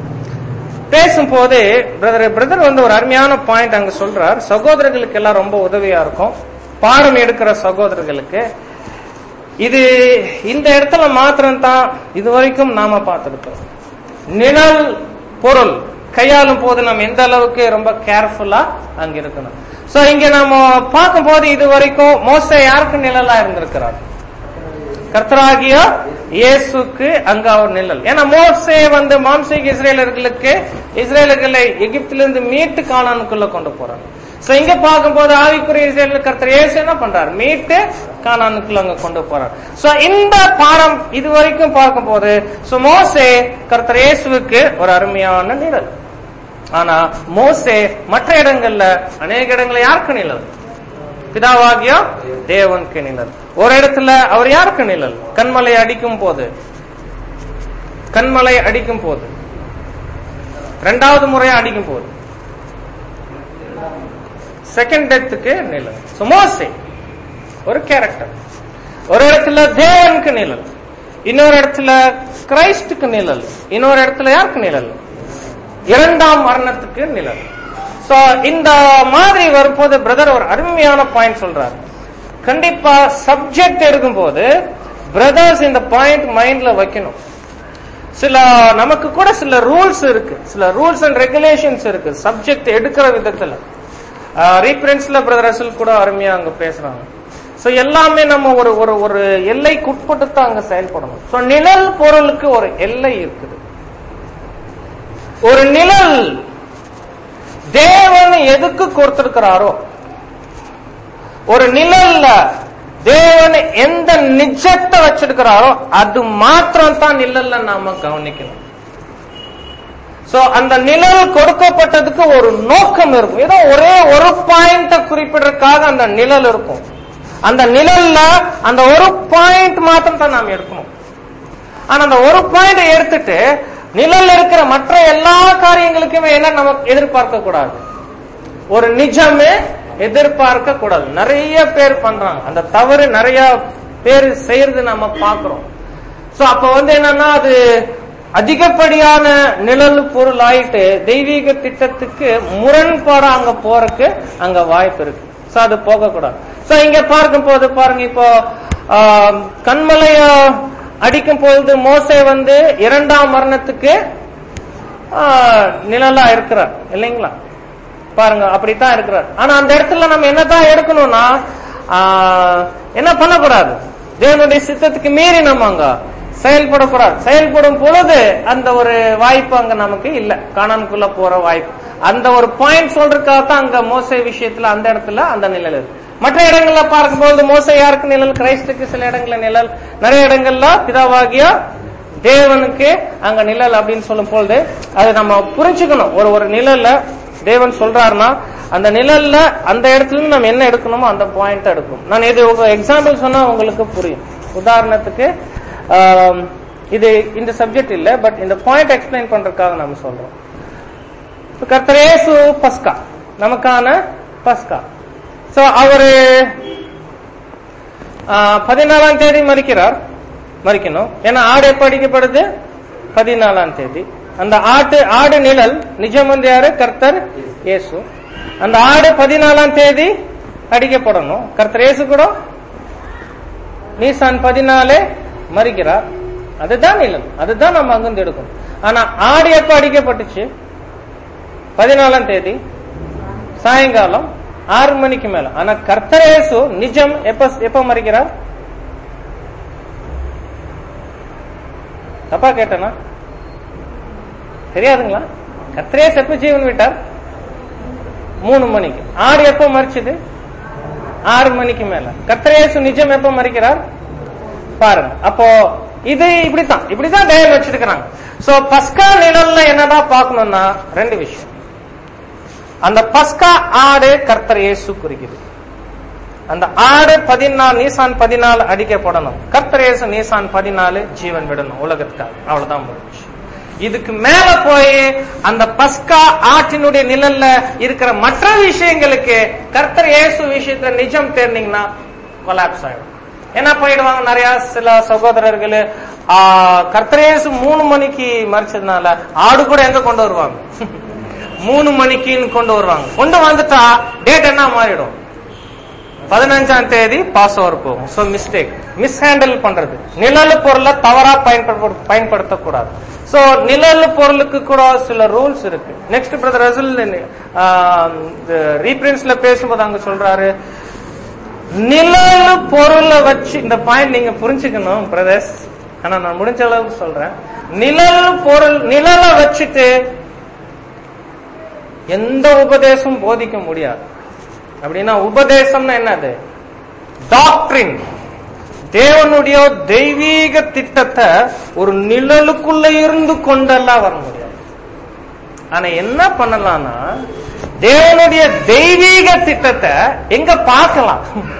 [SPEAKER 1] பேசும்போது பிரதர் பிரதர் வந்து ஒரு அருமையான பாயிண்ட் அங்க சொல்றார் சகோதரர்களுக்கு எல்லாம் ரொம்ப உதவியா இருக்கும் பாடம் எடுக்கிற சகோதரர்களுக்கு இது இந்த இடத்துல மாத்திரம் தான் இது வரைக்கும் நாம பார்த்திருக்கிறோம் நிழல் பொருள் கையாளும் போது நம்ம எந்த அளவுக்கு ரொம்ப கேர்ஃபுல்லா அங்க இருக்கணும் சோ இங்க நாம பார்க்கும்போது இது வரைக்கும் மோச யாருக்கு நிழலா இருந்திருக்கிறார் கர்த்தராகிய இயேசுக்கு அங்க அவர் நிழல் ஏன்னா மோசே வந்து மாம்சீக இஸ்ரேலர்களுக்கு இஸ்ரேலர்களை எகிப்திலிருந்து மீட்டு கானானுக்குள்ள கொண்டு போறாங்க சோ இங்க பார்க்கும்போது ஆவிக்குரிய இஸ்ரேல் கர்த்தர் இயேசு என்ன பண்றார் மீட்டு கானானுக்குள்ள அங்க கொண்டு போறார் சோ இந்த பாடம் இது வரைக்கும் பார்க்கும்போது சோ மோசே கர்த்தர் இயேசுவுக்கு ஒரு அருமையான நிழல் ஆனா மோசே மற்ற இடங்கள்ல அநேக இடங்கள்ல யாருக்கு நிழல் பிதாவாகிய தேவனுக்கு நிழல் ஒரு இடத்துல அவர் யாருக்கு நிழல் கண்மலை அடிக்கும் போது கண்மலை அடிக்கும் போது ரெண்டாவது முறையா அடிக்கும் போது செகண்ட் டெத்துக்கு நிழல் So, மோசே ஒரு கேரக்டர் ஒரு இடத்துல தேவனுக்கு நிழல் இன்னொரு இடத்துல கிரைஸ்டுக்கு நிழல் இன்னொரு இடத்துல யாருக்கு நிழல் இரண்டாம் மரணத்துக்கு நிழல் சோ இந்த மாதிரி வரும்போது பிரதர் ஒரு அருமையான பாயிண்ட் சொல்றாரு கண்டிப்பா சப்ஜெக்ட் எடுக்கும்போது பிரதர்ஸ் இந்த பாயிண்ட் மைண்ட்ல வைக்கணும் சில நமக்கு கூட சில ரூல்ஸ் இருக்கு சில ரூல்ஸ் அண்ட் ரெகுலேஷன்ஸ் இருக்கு சப்ஜெக்ட் எடுக்கிற விதத்துல ரீஃபரன்ஸ்ல பிரதர் அசல் கூட அருமையா அங்க பேசுறாங்க சோ எல்லாமே நம்ம ஒரு ஒரு ஒரு எல்லைக்கு உட்பட்டு தான் அங்க செயல்படணும் சோ நிழல் பொருளுக்கு ஒரு எல்லை இருக்குது ஒரு நிழல் தேவன் எதுக்கு கொடுத்திருக்கிறாரோ ஒரு நிழல்ல தேவன் எந்த நிஜத்தை வச்சிருக்கிறாரோ அது மாத்திரம் தான் நிழல்ல நாம கவனிக்கணும் சோ அந்த நிழல் கொடுக்கப்பட்டதுக்கு ஒரு நோக்கம் இருக்கும் ஏதோ ஒரே ஒரு பாயிண்ட குறிப்பிடறதுக்காக அந்த நிழல் இருக்கும் அந்த நிழல்ல அந்த ஒரு பாயிண்ட் மாத்திரம் தான் நாம் எடுக்கணும் ஆனா அந்த ஒரு பாயிண்ட் எடுத்துட்டு நிழல் இருக்கிற மற்ற எல்லா காரியங்களுக்குமே என்ன நமக்கு எதிர்பார்க்க கூடாது ஒரு நிஜமே எதிர்பார்க்க கூடாது நிறைய பேர் பண்றாங்க அந்த தவறு நிறைய பேர் செய்யறது நம்ம பாக்குறோம் சோ அப்ப வந்து என்னன்னா அது அதிகப்படியான நிழல் பொருள் ஆயிட்டு தெய்வீக திட்டத்துக்கு முரண்பாடா அங்க போறதுக்கு அங்க வாய்ப்பு இருக்கு சோ அது போக கூடாது சோ இங்க பார்க்கும் போது பாருங்க இப்போ ஆஹ், கண்மலைய அடிக்கும் பொழுது மோசே வந்து இரண்டாம் மரணத்துக்கு ஆஹ், நிழலா இருக்கிறார் இல்லைங்களா பாருங்க அப்படித்தான் இருக்கிறார் ஆனா அந்த இடத்துல நம்ம என்னதான் எடுக்கணும்னா ஆஹ், என்ன பண்ணக்கூடாது தேவனுடைய சித்தத்துக்கு மீறி நம்ம அங்க செயல்படக்கூடாது செயல்படும் பொழுது அந்த ஒரு வாய்ப்பு அங்க நமக்கு இல்ல காணானுக்குள்ள போற வாய்ப்பு அந்த ஒரு பாயிண்ட் சொல்றதுக்காக தான் அங்க மோசை விஷயத்துல அந்த இடத்துல அந்த நிழல் இருக்கு மற்ற இடங்கள்ல பார்க்கும்போது மோசை யாருக்கு நிழல் கிரைஸ்டுக்கு சில இடங்கள்ல நிழல் நிறைய இடங்கள்ல பிதாவாகிய தேவனுக்கு அங்க நிழல் அப்படின்னு சொல்லும் பொழுது அது நம்ம புரிஞ்சுக்கணும் ஒரு ஒரு நிழல்ல தேவன் சொல்றாருன்னா அந்த நிழல்ல அந்த இடத்துல இருந்து நம்ம என்ன எடுக்கணுமோ அந்த பாயிண்ட் எடுக்கணும் நான் இது ஒரு எக்ஸாம்பிள் சொன்னா உங்களுக்கு புரியும் உதாரணத்துக்கு ஆம், இது இந்த சப்ஜெக்ட் இல்ல பட் இந்த பாயிண்ட் எக்ஸ்பிளைன் பண்றதுக்காக நம்ம சொல்றோம் இப்ப கர்த்தர் இயேசு பஸ்கா நமக்கான பஸ்கா சோ அவரு ஆ, பதினாலாம் தேதி மறிக்கிறார் மறிக்கணும் ஏன்னா ஆடு எப்ப அடிக்கப்படுது பதினாலாம் தேதி அந்த ஆட்டு ஆடு நிழல் நிஜம் வந்து யாரு கர்த்தர் இயேசு அந்த ஆடு பதினாலாம் தேதி அடிக்கப்படணும் கர்த்தர் இயேசு கூட நீசான் பதினாலே மறிக்கிறார் அதுதான் நிழல் அதுதான் நம்ம அங்கிருந்து எடுக்கணும் ஆனா ஆடு எப்ப அடிக்கப்பட்டுச்சு பதினாலாம் தேதி சாயங்காலம் ஆறு மணிக்கு மேல ஆனா கர்த்தர் இயேசு நிஜம் எப்ப எப்ப மறிக்கிறார் தப்பா கேட்டனா தெரியாதுங்களா கர்த்தரேஸ் எப்ப ஜீவன் விட்டார் மூணு மணிக்கு ஆறு எப்ப மறிச்சது ஆறு மணிக்கு மேல கர்த்தரேசு நிஜம் எப்ப மறிக்கிறார் பாருங்க அப்போ இது இப்படித்தான் இப்படித்தான் தேவன் வச்சிருக்கிறாங்க சோ பஸ்கா நிழல்ல என்னதான் பார்க்கணும்னா ரெண்டு விஷயம் அந்த பஸ்கா ஆடு கர்த்தர் இயேசு குறிக்குது அந்த ஆடு பதினாலு நீசான் பதினாலு அடிக்கப்படணும் கர்த்தர் இயேசு நீசான் பதினாலு ஜீவன் விடணும் உலகத்துக்காக அவ்வளவுதான் முடிஞ்சு இதுக்கு மேல போய் அந்த பஸ்கா ஆற்றினுடைய நிழல்ல இருக்கிற மற்ற விஷயங்களுக்கு கர்த்தர் இயேசு விஷயத்துல நிஜம் தெரிஞ்சீங்கன்னா கொலாப்ஸ் ஆயிடும் என்ன பண்ணிடுவாங்க நிறைய சில சகோதரர்கள் ஆ, கர்த்தர் இயேசு மூணு மணிக்கு மறிச்சதுனால ஆடு கூட எங்க கொண்டு வருவாங்க மூணு மணிக்குன்னு கொண்டு வருவாங்க கொண்டு வந்துட்டா டேட் என்ன மாறிடும் பதினஞ்சாம் தேதி பாஸ் ஓவர் போகும் சோ மிஸ்டேக் மிஸ்ஹேண்டில் பண்றது நிழல் பொருளை தவறா பயன்படுத்த பயன்படுத்தக்கூடாது சோ நிழல் பொருளுக்கு கூட சில ரூல்ஸ் இருக்கு நெக்ஸ்ட் பிரதர் ரசூல் ரீபிரின்ஸ்ல பேசும்போது அங்க சொல்றாரு நிழல் பொருளை வச்சு இந்த பாயிண்ட் நீங்க புரிஞ்சுக்கணும் பிரதர்ஸ் ஆனா நான் முடிஞ்ச அளவுக்கு சொல்றேன் நிழல் பொருள் நிழலை வச்சுட்டு எந்த உபதேசம் போதிக்க முடியாது அப்படின்னா உபதேசம்னா என்னது டாக்டரின் தேவனுடைய தெய்வீக திட்டத்தை ஒரு நிழலுக்குள்ள இருந்து கொண்டெல்லாம் வர முடியாது ஆனா என்ன பண்ணலாம்னா தேவனுடைய தெய்வீக திட்டத்தை எங்க பார்க்கலாம்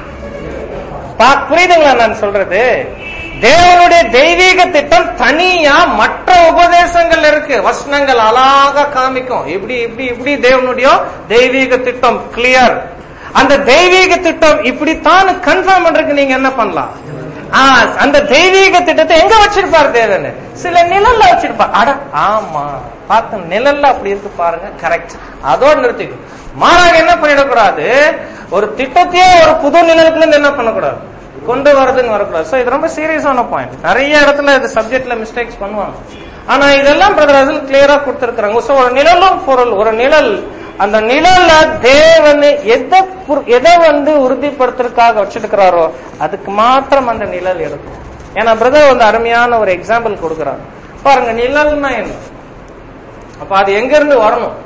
[SPEAKER 1] பா- புரியுதுங்களா நான் சொல்றது தேவனுடைய தெய்வீக திட்டம் தனியா மற்ற உபதேசங்கள் இருக்கு வசனங்கள் அழகா காமிக்கும் இப்படி இப்படி இப்படி தேவனுடைய தெய்வீக திட்டம் கிளியர் அந்த தெய்வீக திட்டம் இப்படித்தான் கன்ஃபார்ம் பண்றதுக்கு நீங்க என்ன பண்ணலாம் ஆ, அந்த தெய்வீக திட்டத்தை எங்க வச்சிருப்பாரு தேவன் சில நிழல்ல வச்சிருப்பார் அட ஆமா பார்த்து நிழல்ல அப்படி இருக்கு பாருங்க கரெக்ட் அதோட நிறுத்திக்கும் மாறாக என்ன பண்ணிடக்கூடாது ஒரு திட்டத்தையே ஒரு புது நிழலுக்குள்ள இருந்து என்ன பண்ணக்கூடாது கொண்டு வரதுன்னு வரக்கூடாது சோ இது ரொம்ப சீரியஸான பாயிண்ட் நிறைய இடத்துல இது சப்ஜெக்ட்ல மிஸ்டேக்ஸ் பண்ணுவாங்க ஆனா இதெல்லாம் பிரதர் அதில் கிளியரா கொடுத்திருக்கிறாங்க சோ ஒரு நிழலும் பொருள் ஒரு நிழல் அந்த நிழல்ல தேவன் எதை புர்- எதை வந்து உறுதிப்படுத்துறதுக்காக வச்சிருக்கிறாரோ அதுக்கு மாத்திரம் அந்த நிழல் இருக்கும் ஏன்னா பிரதர் வந்து அருமையான ஒரு எக்ஸாம்பிள் கொடுக்கிறார் பாருங்க நிழல்னா என்ன அப்ப அது எங்க இருந்து வரணும்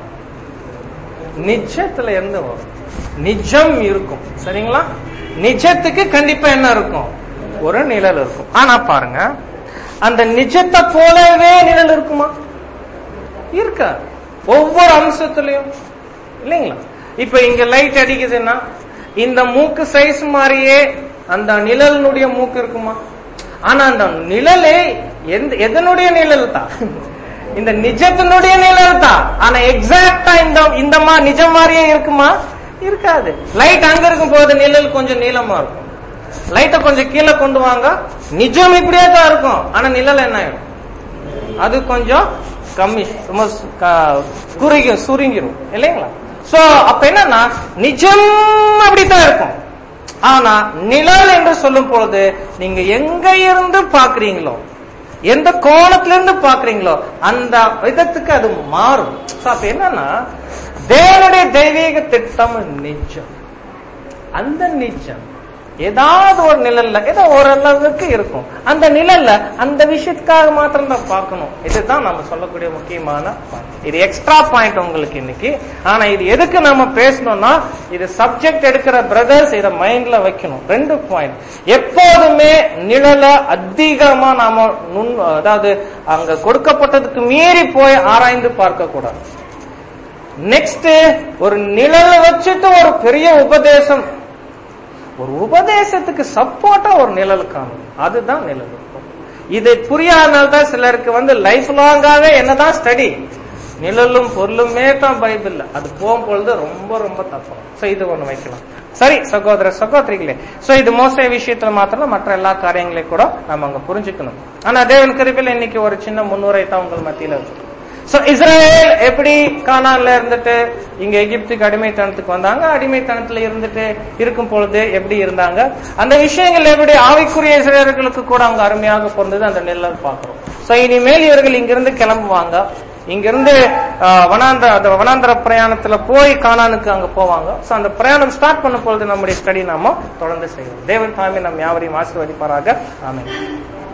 [SPEAKER 1] நிஜத்துல இருந்து வரும் நிஜம் இருக்கும் சரிங்களா நிஜத்துக்கு கண்டிப்பா என்ன இருக்கும் ஒரு நிழல் இருக்கும் ஆனா பாருங்க அந்த நிஜத்தை போலவே நிழல் இருக்குமா இருக்காது ஒவ்வொரு அம்சத்திலையும் இல்லைங்களா இப்ப இங்க லைட் அடிக்குதுன்னா இந்த மூக்கு சைஸ் மாதிரியே அந்த நிழலினுடைய மூக்கு இருக்குமா ஆனா அந்த நிழலே எந்த எதனுடைய நிழல் தான் இந்த நிஜத்தினுடைய நிழல் தான் ஆனா எக்ஸாக்டா இந்த இந்த மா நிஜம் மாதிரியே இருக்குமா இருக்காது லைட் அங்க இருக்கும் போது நிழல் கொஞ்சம் நீளமா இருக்கும் லைட்டை கொஞ்சம் கீழே கொண்டு வாங்க நிஜம் இப்படியே தான் இருக்கும் ஆனா நிழல் என்ன ஆயிடும் அது கொஞ்சம் கம்மி ரொம்ப சு- க- குறுகி சுருங்கிரும் இல்லைங்களா சோ அப்ப என்னன்னா நிஜம் அப்படித்தான் இருக்கும் ஆனா நிழல் என்று சொல்லும் பொழுது நீங்க எங்க இருந்து பாக்குறீங்களோ எந்த கோணத்துல இருந்து பாக்குறீங்களோ அந்த விதத்துக்கு அது மாறும் சோ அப்ப என்னன்னா தேவனுடைய தெய்வீக திட்டம் நிஜம் அந்த நிஜம் ஏதாவது ஒரு நிழல்ல ஏதோ ஓரளவுக்கு இருக்கும் அந்த நிழல்ல அந்த விஷயத்துக்காக மாத்திரம் தான் பார்க்கணும் இதுதான் நம்ம சொல்லக்கூடிய முக்கியமான point. இது எக்ஸ்ட்ரா பாயிண்ட் உங்களுக்கு இன்னைக்கு ஆனா இது எதுக்கு நம்ம பேசணும்னா இது சப்ஜெக்ட் எடுக்கிற பிரதர்ஸ் இத மைண்ட்ல வைக்கணும் ரெண்டு பாயிண்ட் எப்போதுமே நிழலை அதிகமா நாம நுண் அதாவது அங்க கொடுக்கப்பட்டதுக்கு மீறி போய் ஆராய்ந்து பார்க்க கூடாது நெக்ஸ்ட் ஒரு நிழலை வச்சுட்டு ஒரு பெரிய உபதேசம் ஒரு உபதேசத்துக்கு சப்போர்ட்டா ஒரு நிழல் காணும் அதுதான் நிழல் இது புரியாதனால தான் சிலருக்கு வந்து லைஃப் லாங்காவே என்னதான் ஸ்டடி நிழலும் பொருளுமே தான் பைபிள் அது போகும்பொழுது ரொம்ப ரொம்ப தப்பு சோ இது ஒண்ணு வைக்கலாம் சரி சகோதர சகோதரிகளே சோ இது மோசே விஷயத்துல மாத்திரம் மற்ற எல்லா காரியங்களையும் கூட நம்ம அங்க புரிஞ்சுக்கணும் ஆனா தேவன் கிருபையில இன்னைக்கு ஒரு சின்ன முன்னுரை தான் உங்கள் மத்தியில இருக்கு சோ இஸ்ரேல் எப்படி கானான்ல இருந்துட்டு இங்க எகிப்துக்கு அடிமைத்தனத்துக்கு வந்தாங்க அடிமைத்தனத்துல இருந்துட்டு இருக்கும் பொழுது எப்படி இருந்தாங்க அந்த விஷயங்கள் எப்படி ஆவிக்குரிய இஸ்ரேலர்களுக்கு கூட அங்க அருமையாக பொருந்தது அந்த நெல்லர் பாக்குறோம் சோ இனிமேல் இவர்கள் இங்கிருந்து கிளம்புவாங்க இங்கிருந்து ஆஹ், வனாந்தர அந்த வனாந்தர பிரயாணத்துல போய் கானானுக்கு அங்க போவாங்க சோ அந்த பிரயாணம் ஸ்டார்ட் பண்ணும் பொழுது நம்முடைய ஸ்டடி நாம தொடர்ந்து செய்வோம் தேவன் தாமே நம் யாவரையும் ஆசீர்வதிப்பாராக ஆமென்